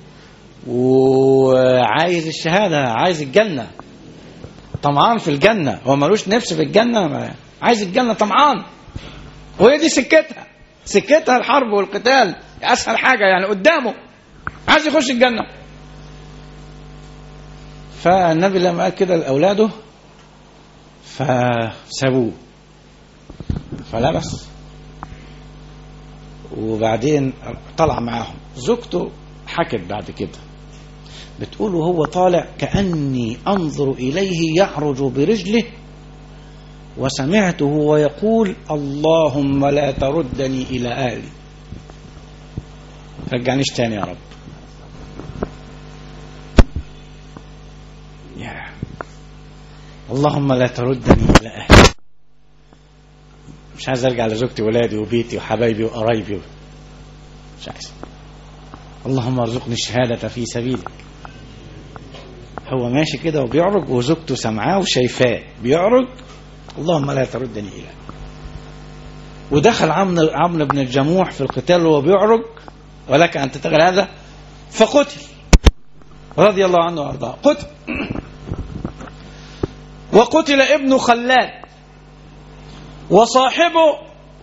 وعايز الشهادة عايز الجنة طمعان في الجنة هو ملوش نفس في الجنة ما- عايز الجنة طمعان وهي دي سكتها سكتها الحرب والقتال أسهل حاجة يعني قدامه عايز يخش الجنة فالنبي لما قال كده لأولاده فسابوه فلبس وبعدين طلع معاهم زوجته حكت بعد كده بتقول وهو طالع كأني أنظر إليه يعرج برجله وسمعته وهو يقول اللهم لا تردني إلى أهلي رجعنيش تاني يا رب يا اللهم لا تردني إلى أهلي مش عايز ارجع لزوجتي وولادي وبيتي وحبايبي وقرايبي مش عايز اللهم ارزقني الشهادة في سبيلك هو ماشي كده وبيعرج وزوجته سامعاه وشايفاه بيعرج اللهم لا تردني إلى ودخل عمرو عمرو بن الجموح في القتال وهو بيعرج ولك أن تتغل هذا فقتل رضي الله عنه وأرضاه قتل وقتل ابن خلاد وصاحبه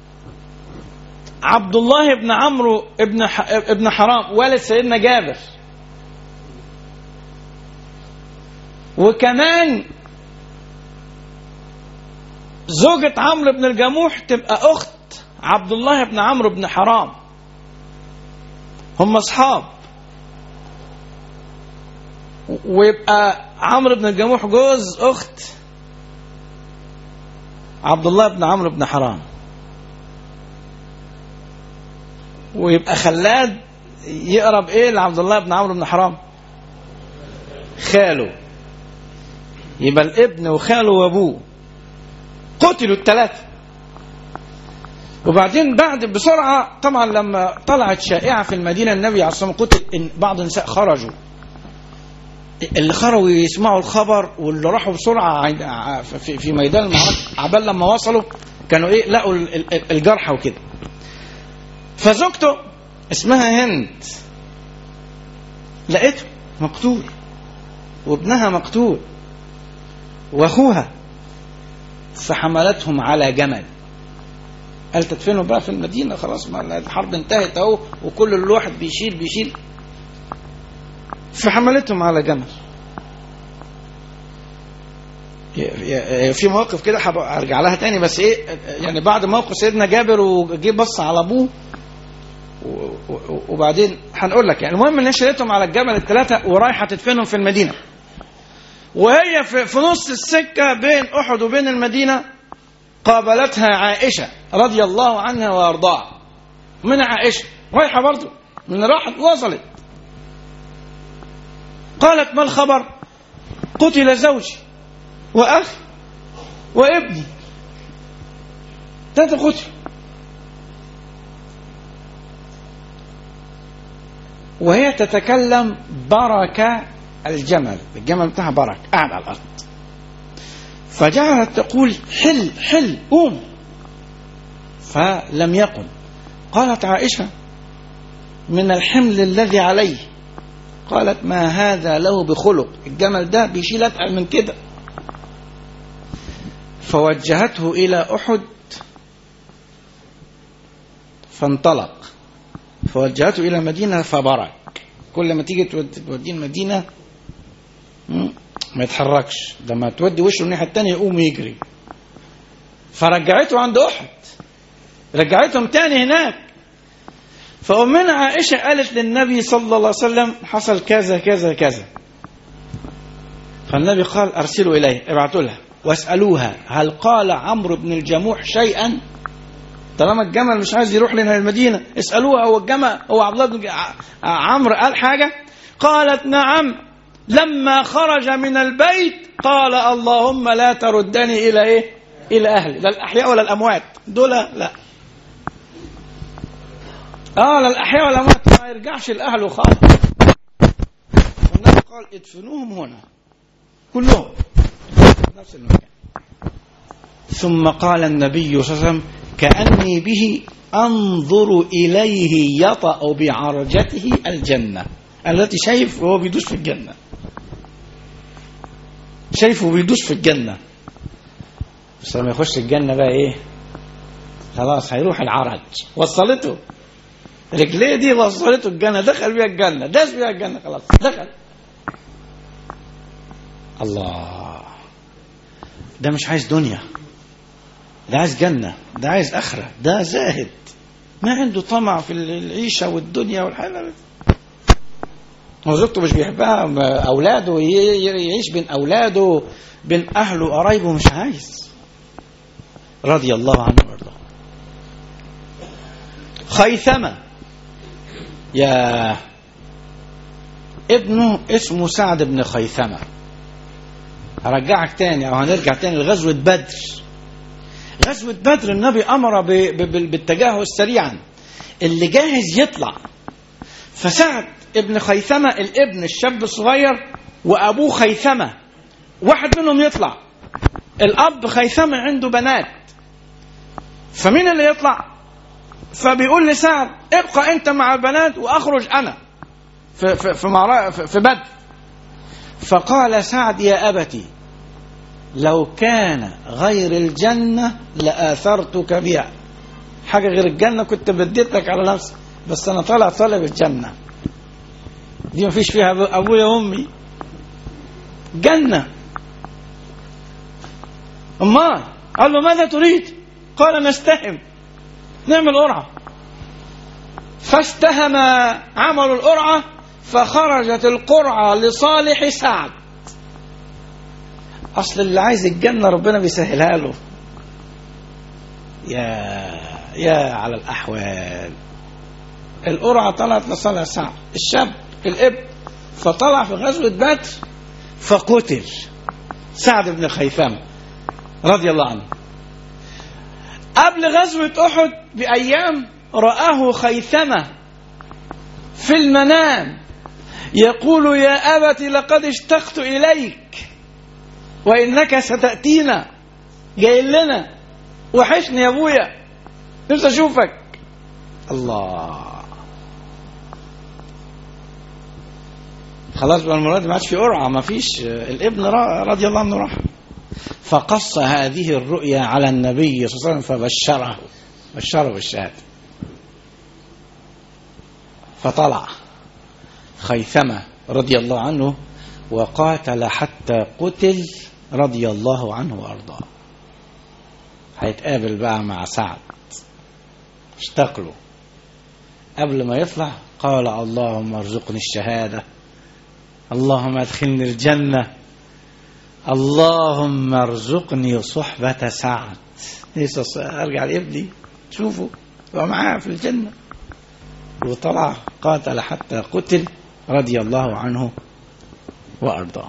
عبد الله بن عمرو ابن ح... ابن حرام والد سيدنا جابر وكمان زوجة عمرو بن الجموح تبقى أخت عبد الله بن عمرو بن حرام هم أصحاب ويبقى عمرو بن الجموح جوز أخت عبد الله بن عمرو بن حرام ويبقى خلاد يقرب ايه لعبد الله بن عمرو بن حرام خاله يبقى الابن وخاله وابوه قتلوا الثلاثه وبعدين بعد بسرعه طبعا لما طلعت شائعه في المدينه النبي عليه الصلاه والسلام قتل إن بعض النساء خرجوا اللي خرجوا يسمعوا الخبر واللي راحوا بسرعه عند- في في ميدان المعركه عبال لما وصلوا كانوا ايه لقوا ال- ال- الجرحى وكده فزوجته اسمها هند لقيته مقتول وابنها مقتول واخوها فحملتهم على جمل قال تدفنوا بقى في المدينه خلاص ما الحرب انتهت اهو وكل الواحد بيشيل بيشيل فحملتهم على جمل ي- ي- في مواقف كده هبقى ارجع لها تاني بس ايه يعني بعد موقف سيدنا جابر وجه بص على ابوه و- و- وبعدين هنقول لك يعني المهم ان هي شالتهم على الجبل الثلاثه ورايحه تدفنهم في المدينه وهي في, في نص السكه بين احد وبين المدينه قابلتها عائشه رضي الله عنها وارضاها من عائشه رايحه برضه من راحت وصلت قالت ما الخبر قتل زوجي واخي وابني ثلاثه قتلوا وهي تتكلم بركة الجمل الجمل بتاعها برك قاعد على الأرض فجعلت تقول حل حل قوم فلم يقم قالت عائشة من الحمل الذي عليه قالت ما هذا له بخلق الجمل ده بيشيل أتقل من كده فوجهته إلى أحد فانطلق فوجهته الى مدينه فبرك كل ما تيجي تود- توديه المدينه مم، ما يتحركش لما تودي وشه الناحيه الثانيه يقوم يجري فرجعته عند احد رجعتهم تاني هناك فأمنا عائشة قالت للنبي صلى الله عليه وسلم حصل كذا كذا كذا فالنبي قال أرسلوا إليه ابعتوا لها واسألوها هل قال عمرو بن الجموح شيئا طالما الجمل مش عايز يروح لنا المدينة اسألوها هو الجمل هو عبد الله بن ج- ع- عمرو قال حاجة قالت نعم لما خرج من البيت قال اللهم لا تردني إلى إيه إلى أهلي لا الأحياء ولا الأموات دول لا اه لا الأحياء ولا الأموات ما يرجعش لأهله خالص والنبي قال ادفنوهم هنا كلهم في نفس المكان ثم قال النبي صلى الله عليه وسلم كأني به أنظر إليه يطأ بعرجته الجنة التي شايف وهو بيدوس في الجنة شايفه بيدوس في الجنة بس لما يخش الجنة بقى إيه خلاص هيروح العرج وصلته رجليه دي وصلته الجنة دخل بيها الجنة داس بيها الجنة خلاص دخل الله ده مش عايز دنيا ده عايز جنة ده عايز آخرة ده زاهد ما عنده طمع في العيشة والدنيا والحياة هو زوجته مش بيحبها ما أولاده ي- ي- يعيش بين أولاده بين أهله وقرايبه مش عايز رضي الله عنه وارضاه خيثمة يا ابنه اسمه سعد بن خيثمة هرجعك تاني او هنرجع تاني لغزوة بدر غزوة بدر النبي أمر ب- ب- بال- بالتجهز سريعا اللي جاهز يطلع فسعد ابن خيثمة الابن الشاب الصغير وأبوه خيثمة واحد منهم يطلع الأب خيثمة عنده بنات فمين اللي يطلع فبيقول لسعد ابقى أنت مع البنات وأخرج أنا في, في, في, معركة- في, في بدر فقال سعد يا أبتي لو كان غير الجنة لآثرتك بها حاجة غير الجنة كنت بديتك على نفسي بس أنا طالع طالب الجنة دي مفيش فيها أبو- أبويا وأمي جنة أمال قال له ماذا تريد قال نستهم نعمل قرعة فاستهم عملوا القرعة فخرجت القرعة لصالح سعد أصل اللي عايز الجنة ربنا بيسهلها له يا يا على الأحوال القرعة طلعت لصالح سعد الشاب الابن فطلع في غزوة بدر فقتل سعد بن خيثمة رضي الله عنه قبل غزوة أحد بأيام رآه خيثمة في المنام يقول يا أبت لقد اشتقت إليك وإنك ستأتينا جاي لنا وحشني يا أبويا نفسي أشوفك الله خلاص بقى المراد ما عادش في قرعة ما فيش الابن رضي الله عنه راح فقص هذه الرؤيا على النبي صلى الله عليه وسلم فبشره بشره بالشهادة فطلع خيثمة رضي الله عنه وقاتل حتى قتل رضي الله عنه وأرضاه هيتقابل بقى مع سعد اشتاق له قبل ما يطلع قال اللهم ارزقني الشهادة اللهم ادخلني الجنة اللهم ارزقني صحبة سعد نفسي ارجع لابني شوفه يبقى معاه في الجنة وطلع قاتل حتى قتل رضي الله عنه وأرضاه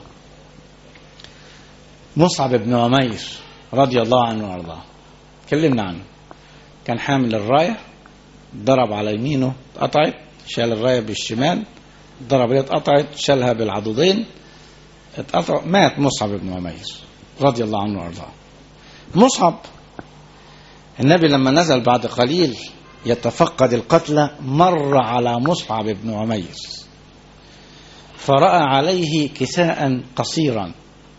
مصعب بن عمير رضي الله عنه وأرضاه كلمنا عنه كان حامل الراية ضرب على يمينه اتقطعت شال الراية بالشمال ضرب يد اتقطعت شالها بالعضدين اتقطع مات مصعب بن عمير رضي الله عنه وارضاه مصعب النبي لما نزل بعد قليل يتفقد القتلى مر على مصعب بن عمير فرأى عليه كساء قصيرا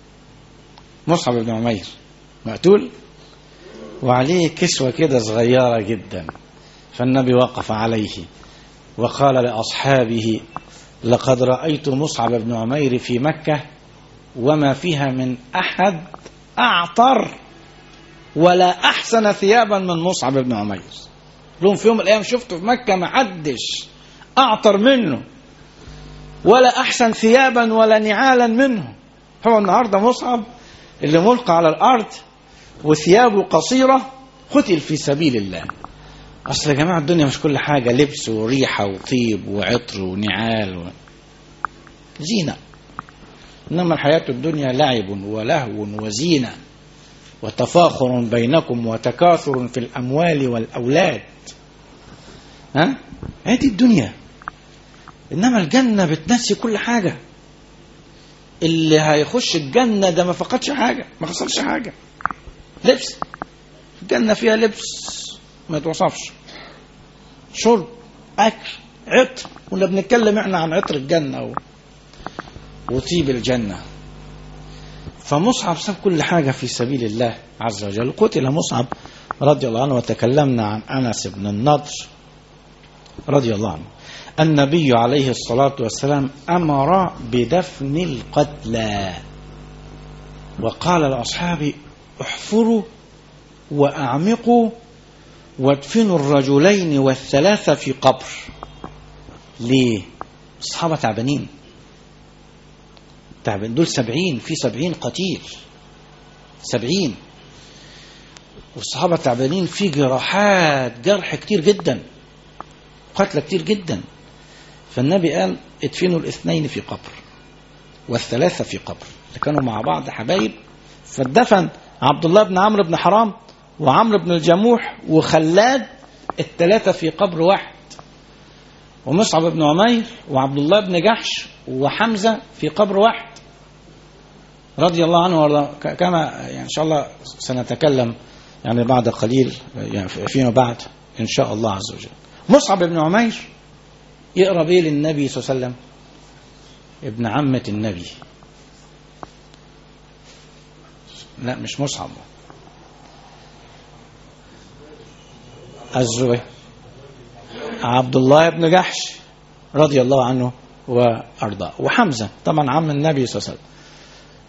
مصعب بن عمير مقتول وعليه كسوة كده صغيرة جدا فالنبي وقف عليه وقال لأصحابه لقد رأيت مصعب بن عمير في مكة وما فيها من أحد أعطر ولا أحسن ثيابا من مصعب بن عمير لهم في يوم من الأيام شفته في مكة ما حدش أعطر منه ولا أحسن ثيابا ولا نعالا منه هو النهاردة مصعب اللي ملقى على الأرض وثيابه قصيرة قتل في سبيل الله أصل يا جماعة الدنيا مش كل حاجة لبس وريحة وطيب وعطر ونعال و... زينة إنما الحياة الدنيا لعب ولهو وزينة وتفاخر بينكم وتكاثر في الأموال والأولاد ها هذه الدنيا إنما الجنة بتنسي كل حاجة اللي هيخش الجنة ده ما فقدش حاجة ما خسرش حاجة لبس الجنة فيها لبس ما يتوصفش شرب أكل عطر كنا بنتكلم احنا عن عطر الجنة و... وطيب الجنة فمصعب ساب كل حاجة في سبيل الله عز وجل قتل مصعب رضي الله عنه وتكلمنا عن أنس بن النضر رضي الله عنه النبي عليه الصلاة والسلام أمر بدفن القتلى وقال لأصحابه احفروا وأعمقوا وادفنوا الرجلين والثلاثة في قبر ليه الصحابة تعبانين تعبان دول سبعين في سبعين قتيل سبعين والصحابة تعبانين في جراحات جرح كتير جدا قتلى كتير جدا فالنبي قال ادفنوا الاثنين في قبر والثلاثة في قبر اللي كانوا مع بعض حبايب فدفن عبد الله بن عمرو بن حرام وعمرو بن الجموح وخلاد الثلاثة في قبر واحد ومصعب بن عمير وعبد الله بن جحش وحمزة في قبر واحد رضي الله عنه وارضاه كما يعني إن شاء الله سنتكلم يعني بعد قليل يعني فيما بعد إن شاء الله عز وجل مصعب بن عمير يقرأ بيه للنبي صلى الله عليه وسلم ابن عمة النبي لا مش مصعب الزبير عبد الله بن جحش رضي الله عنه وارضاه وحمزه طبعا عم النبي صلى الله عليه وسلم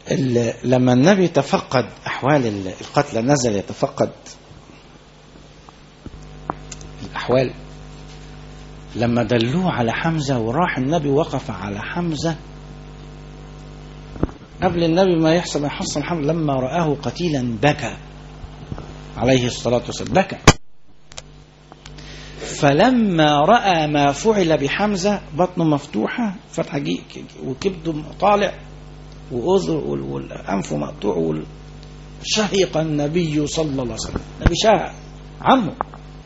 ال- لما النبي تفقد أحوال ال- القتلى نزل يتفقد الأحوال لما دلوه على حمزة وراح النبي وقف على حمزة قبل النبي ما يحصل ما يحصل حمزة لما رآه قتيلا بكى عليه الصلاة والسلام بكى فلما رأى ما فعل بحمزة بطنه مفتوحة فتحة جي- وكبده طالع وأذر وال- والأنف مقطوع وال- شهق النبي صلى الله عليه وسلم النبي شهق عمه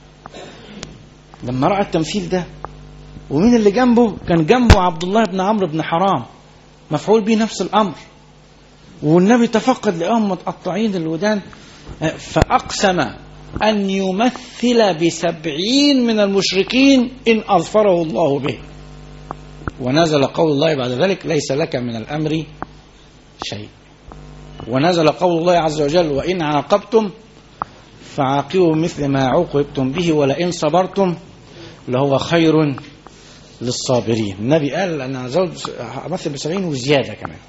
لما رأى التمثيل ده ومين اللي جنبه كان جنبه عبد الله بن عمرو بن حرام مفعول به نفس الأمر والنبي تفقد لقاهم متقطعين الودان فأقسم أن يمثل بسبعين من المشركين إن أظفره الله به ونزل قول الله بعد ذلك ليس لك من الأمر شيء ونزل قول الله عز وجل وإن عاقبتم فعاقبوا مثل ما عوقبتم به ولئن صبرتم لهو خير للصابرين النبي قال أنا زود أمثل بسبعين وزيادة كمان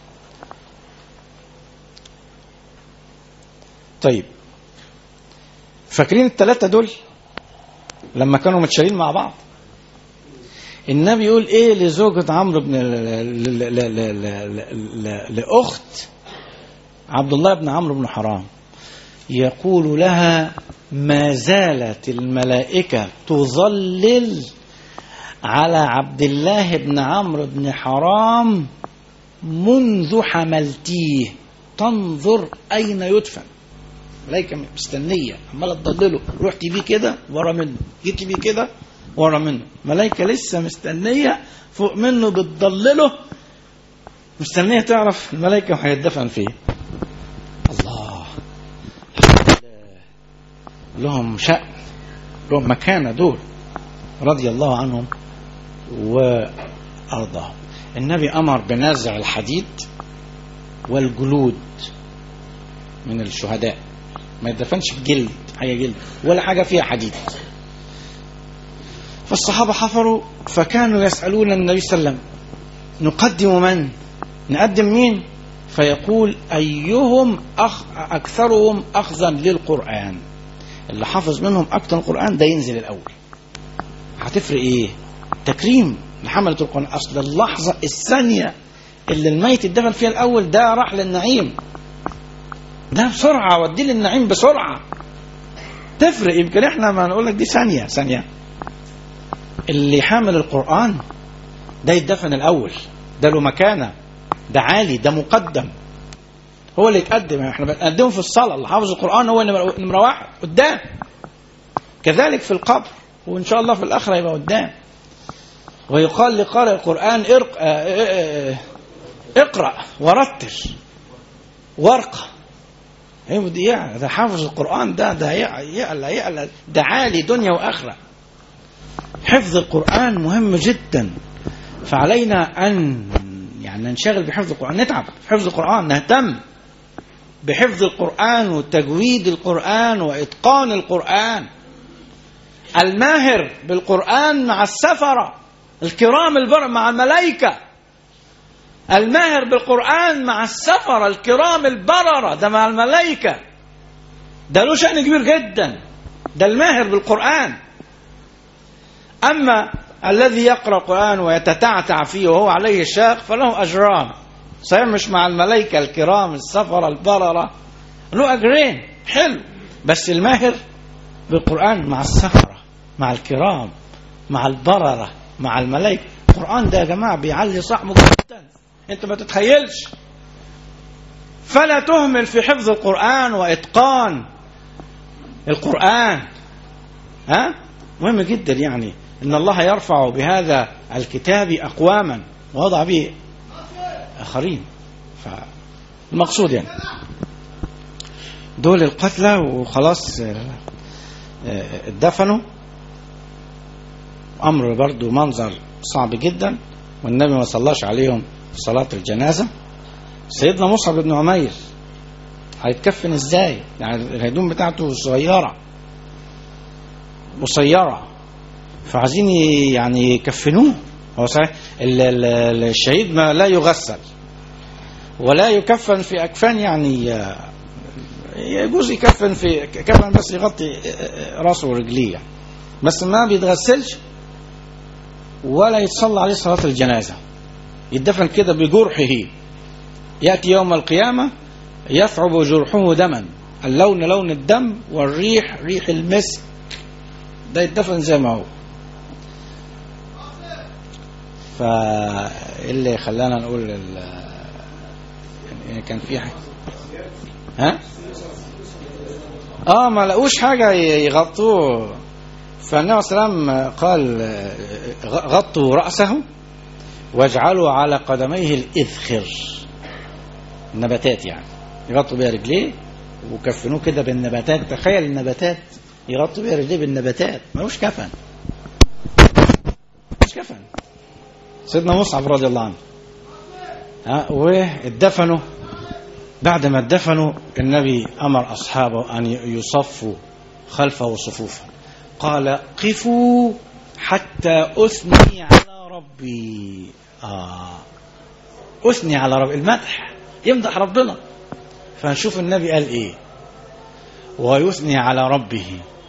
طيب فاكرين الثلاثة دول لما كانوا متشالين مع بعض النبي يقول ايه لزوجة عمرو بن ل- ل- ل- ل- ل- ل- لأخت عبد الله بن عمرو بن حرام يقول لها ما زالت الملائكة تظلل على عبد الله بن عمرو بن حرام منذ حملتيه تنظر أين يدفن ملائكة مستنية عمالة تضلله رحت بيه كده ورا منه جيت بيه كده ورا منه ملائكة لسه مستنية فوق منه بتضلله مستنية تعرف الملائكة هيدفن فيه الله لهم شأن لهم مكانة دول رضي الله عنهم وأرضاهم النبي أمر بنزع الحديد والجلود من الشهداء ما يدفنش بجلد حاجة جلد ولا حاجة فيها حديد فالصحابة حفروا فكانوا يسألون النبي صلى الله عليه وسلم نقدم من نقدم مين فيقول أيهم أخ أكثرهم أخذا للقرآن اللي حافظ منهم أكثر القرآن ده ينزل الأول هتفرق إيه تكريم لحملة القرآن أصل اللحظة الثانية اللي الميت اتدفن فيها الأول ده راح للنعيم ده بسرعة وديه للنعيم بسرعة تفرق يمكن احنا ما نقول لك دي ثانية ثانية اللي حامل القرآن ده يتدفن الأول ده له مكانة ده عالي ده مقدم هو اللي يتقدم احنا بنقدمه في الصلاة اللي حافظ القرآن هو نمرة نمرة واحد قدام كذلك في القبر وإن شاء الله في الآخرة يبقى قدام ويقال لقارئ القرآن ارق... اه اه اه اقرأ ورتل وارقى ايوه دي يعني ده حافظ القرآن ده ده يعلى يعلى ده عالي دنيا وآخرة حفظ القرآن مهم جدا فعلينا أن يعني ننشغل بحفظ القرآن نتعب في حفظ القرآن نهتم بحفظ القرآن وتجويد القرآن وإتقان القرآن الماهر بالقرآن مع السفرة الكرام البر مع الملائكة الماهر بالقرآن مع السفرة الكرام البررة ده مع الملائكة ده له شأن كبير جدا ده الماهر بالقرآن أما الذي يقرأ القرآن ويتتعتع فيه وهو عليه شاق فله أجران صحيح مش مع الملائكة الكرام السفرة البررة له أجرين حلو بس الماهر بالقرآن مع السفرة مع الكرام مع البررة مع الملائكة القرآن ده يا جماعة بيعلي صاحبه جدا انت ما تتخيلش فلا تهمل في حفظ القرآن وإتقان القرآن ها مهم جدا يعني إن الله يرفع بهذا الكتاب أقواما ووضع به آخرين فالمقصود يعني دول القتلى وخلاص اتدفنوا أمر برضو منظر صعب جدا والنبي ما صلاش عليهم صلاة الجنازة سيدنا مصعب بن عمير هيتكفن ازاي يعني الهدوم بتاعته صغيرة قصيرة فعايزين يعني يكفنوه هو صحيح الشهيد ما لا يغسل ولا يكفن في أكفان يعني آه، يجوز يكفن في كفن بس يغطي آه، راسه ورجليه يعني. بس ما بيتغسلش ولا يتصلى عليه صلاة الجنازة يدفن كده بجرحه يأتي يوم القيامة يثعب جرحه دما اللون لون الدم والريح ريح المسك ده يدفن زي ما هو فاللي خلانا نقول ال- يعني كان في حاجة ها اه ما لقوش حاجة ي- يغطوه فالنبي صلى الله عليه وسلم قال آه، غطوا رأسه واجعلوا على قدميه الإذخر النباتات يعني يغطوا بيها رجليه وكفنوه كده بالنباتات تخيل النباتات يغطوا بيها رجليه بالنباتات ملوش كفن مش كفن سيدنا مصعب رضي الله عنه ها واتدفنوا بعد ما اتدفنوا النبي امر اصحابه ان يصفوا خلفه صفوفا قال قفوا حتى اثني على ربي اه اثني على ربي المدح يمدح ربنا فنشوف النبي قال ايه ويثني على ربه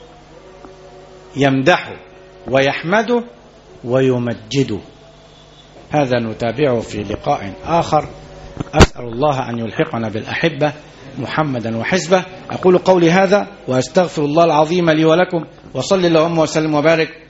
يمدحه ويحمده ويمجده هذا نتابعه في لقاء آخر أسأل الله أن يلحقنا بالأحبة محمدا وحزبه أقول قولي هذا وأستغفر الله العظيم لي ولكم وصل اللهم وسلم وبارك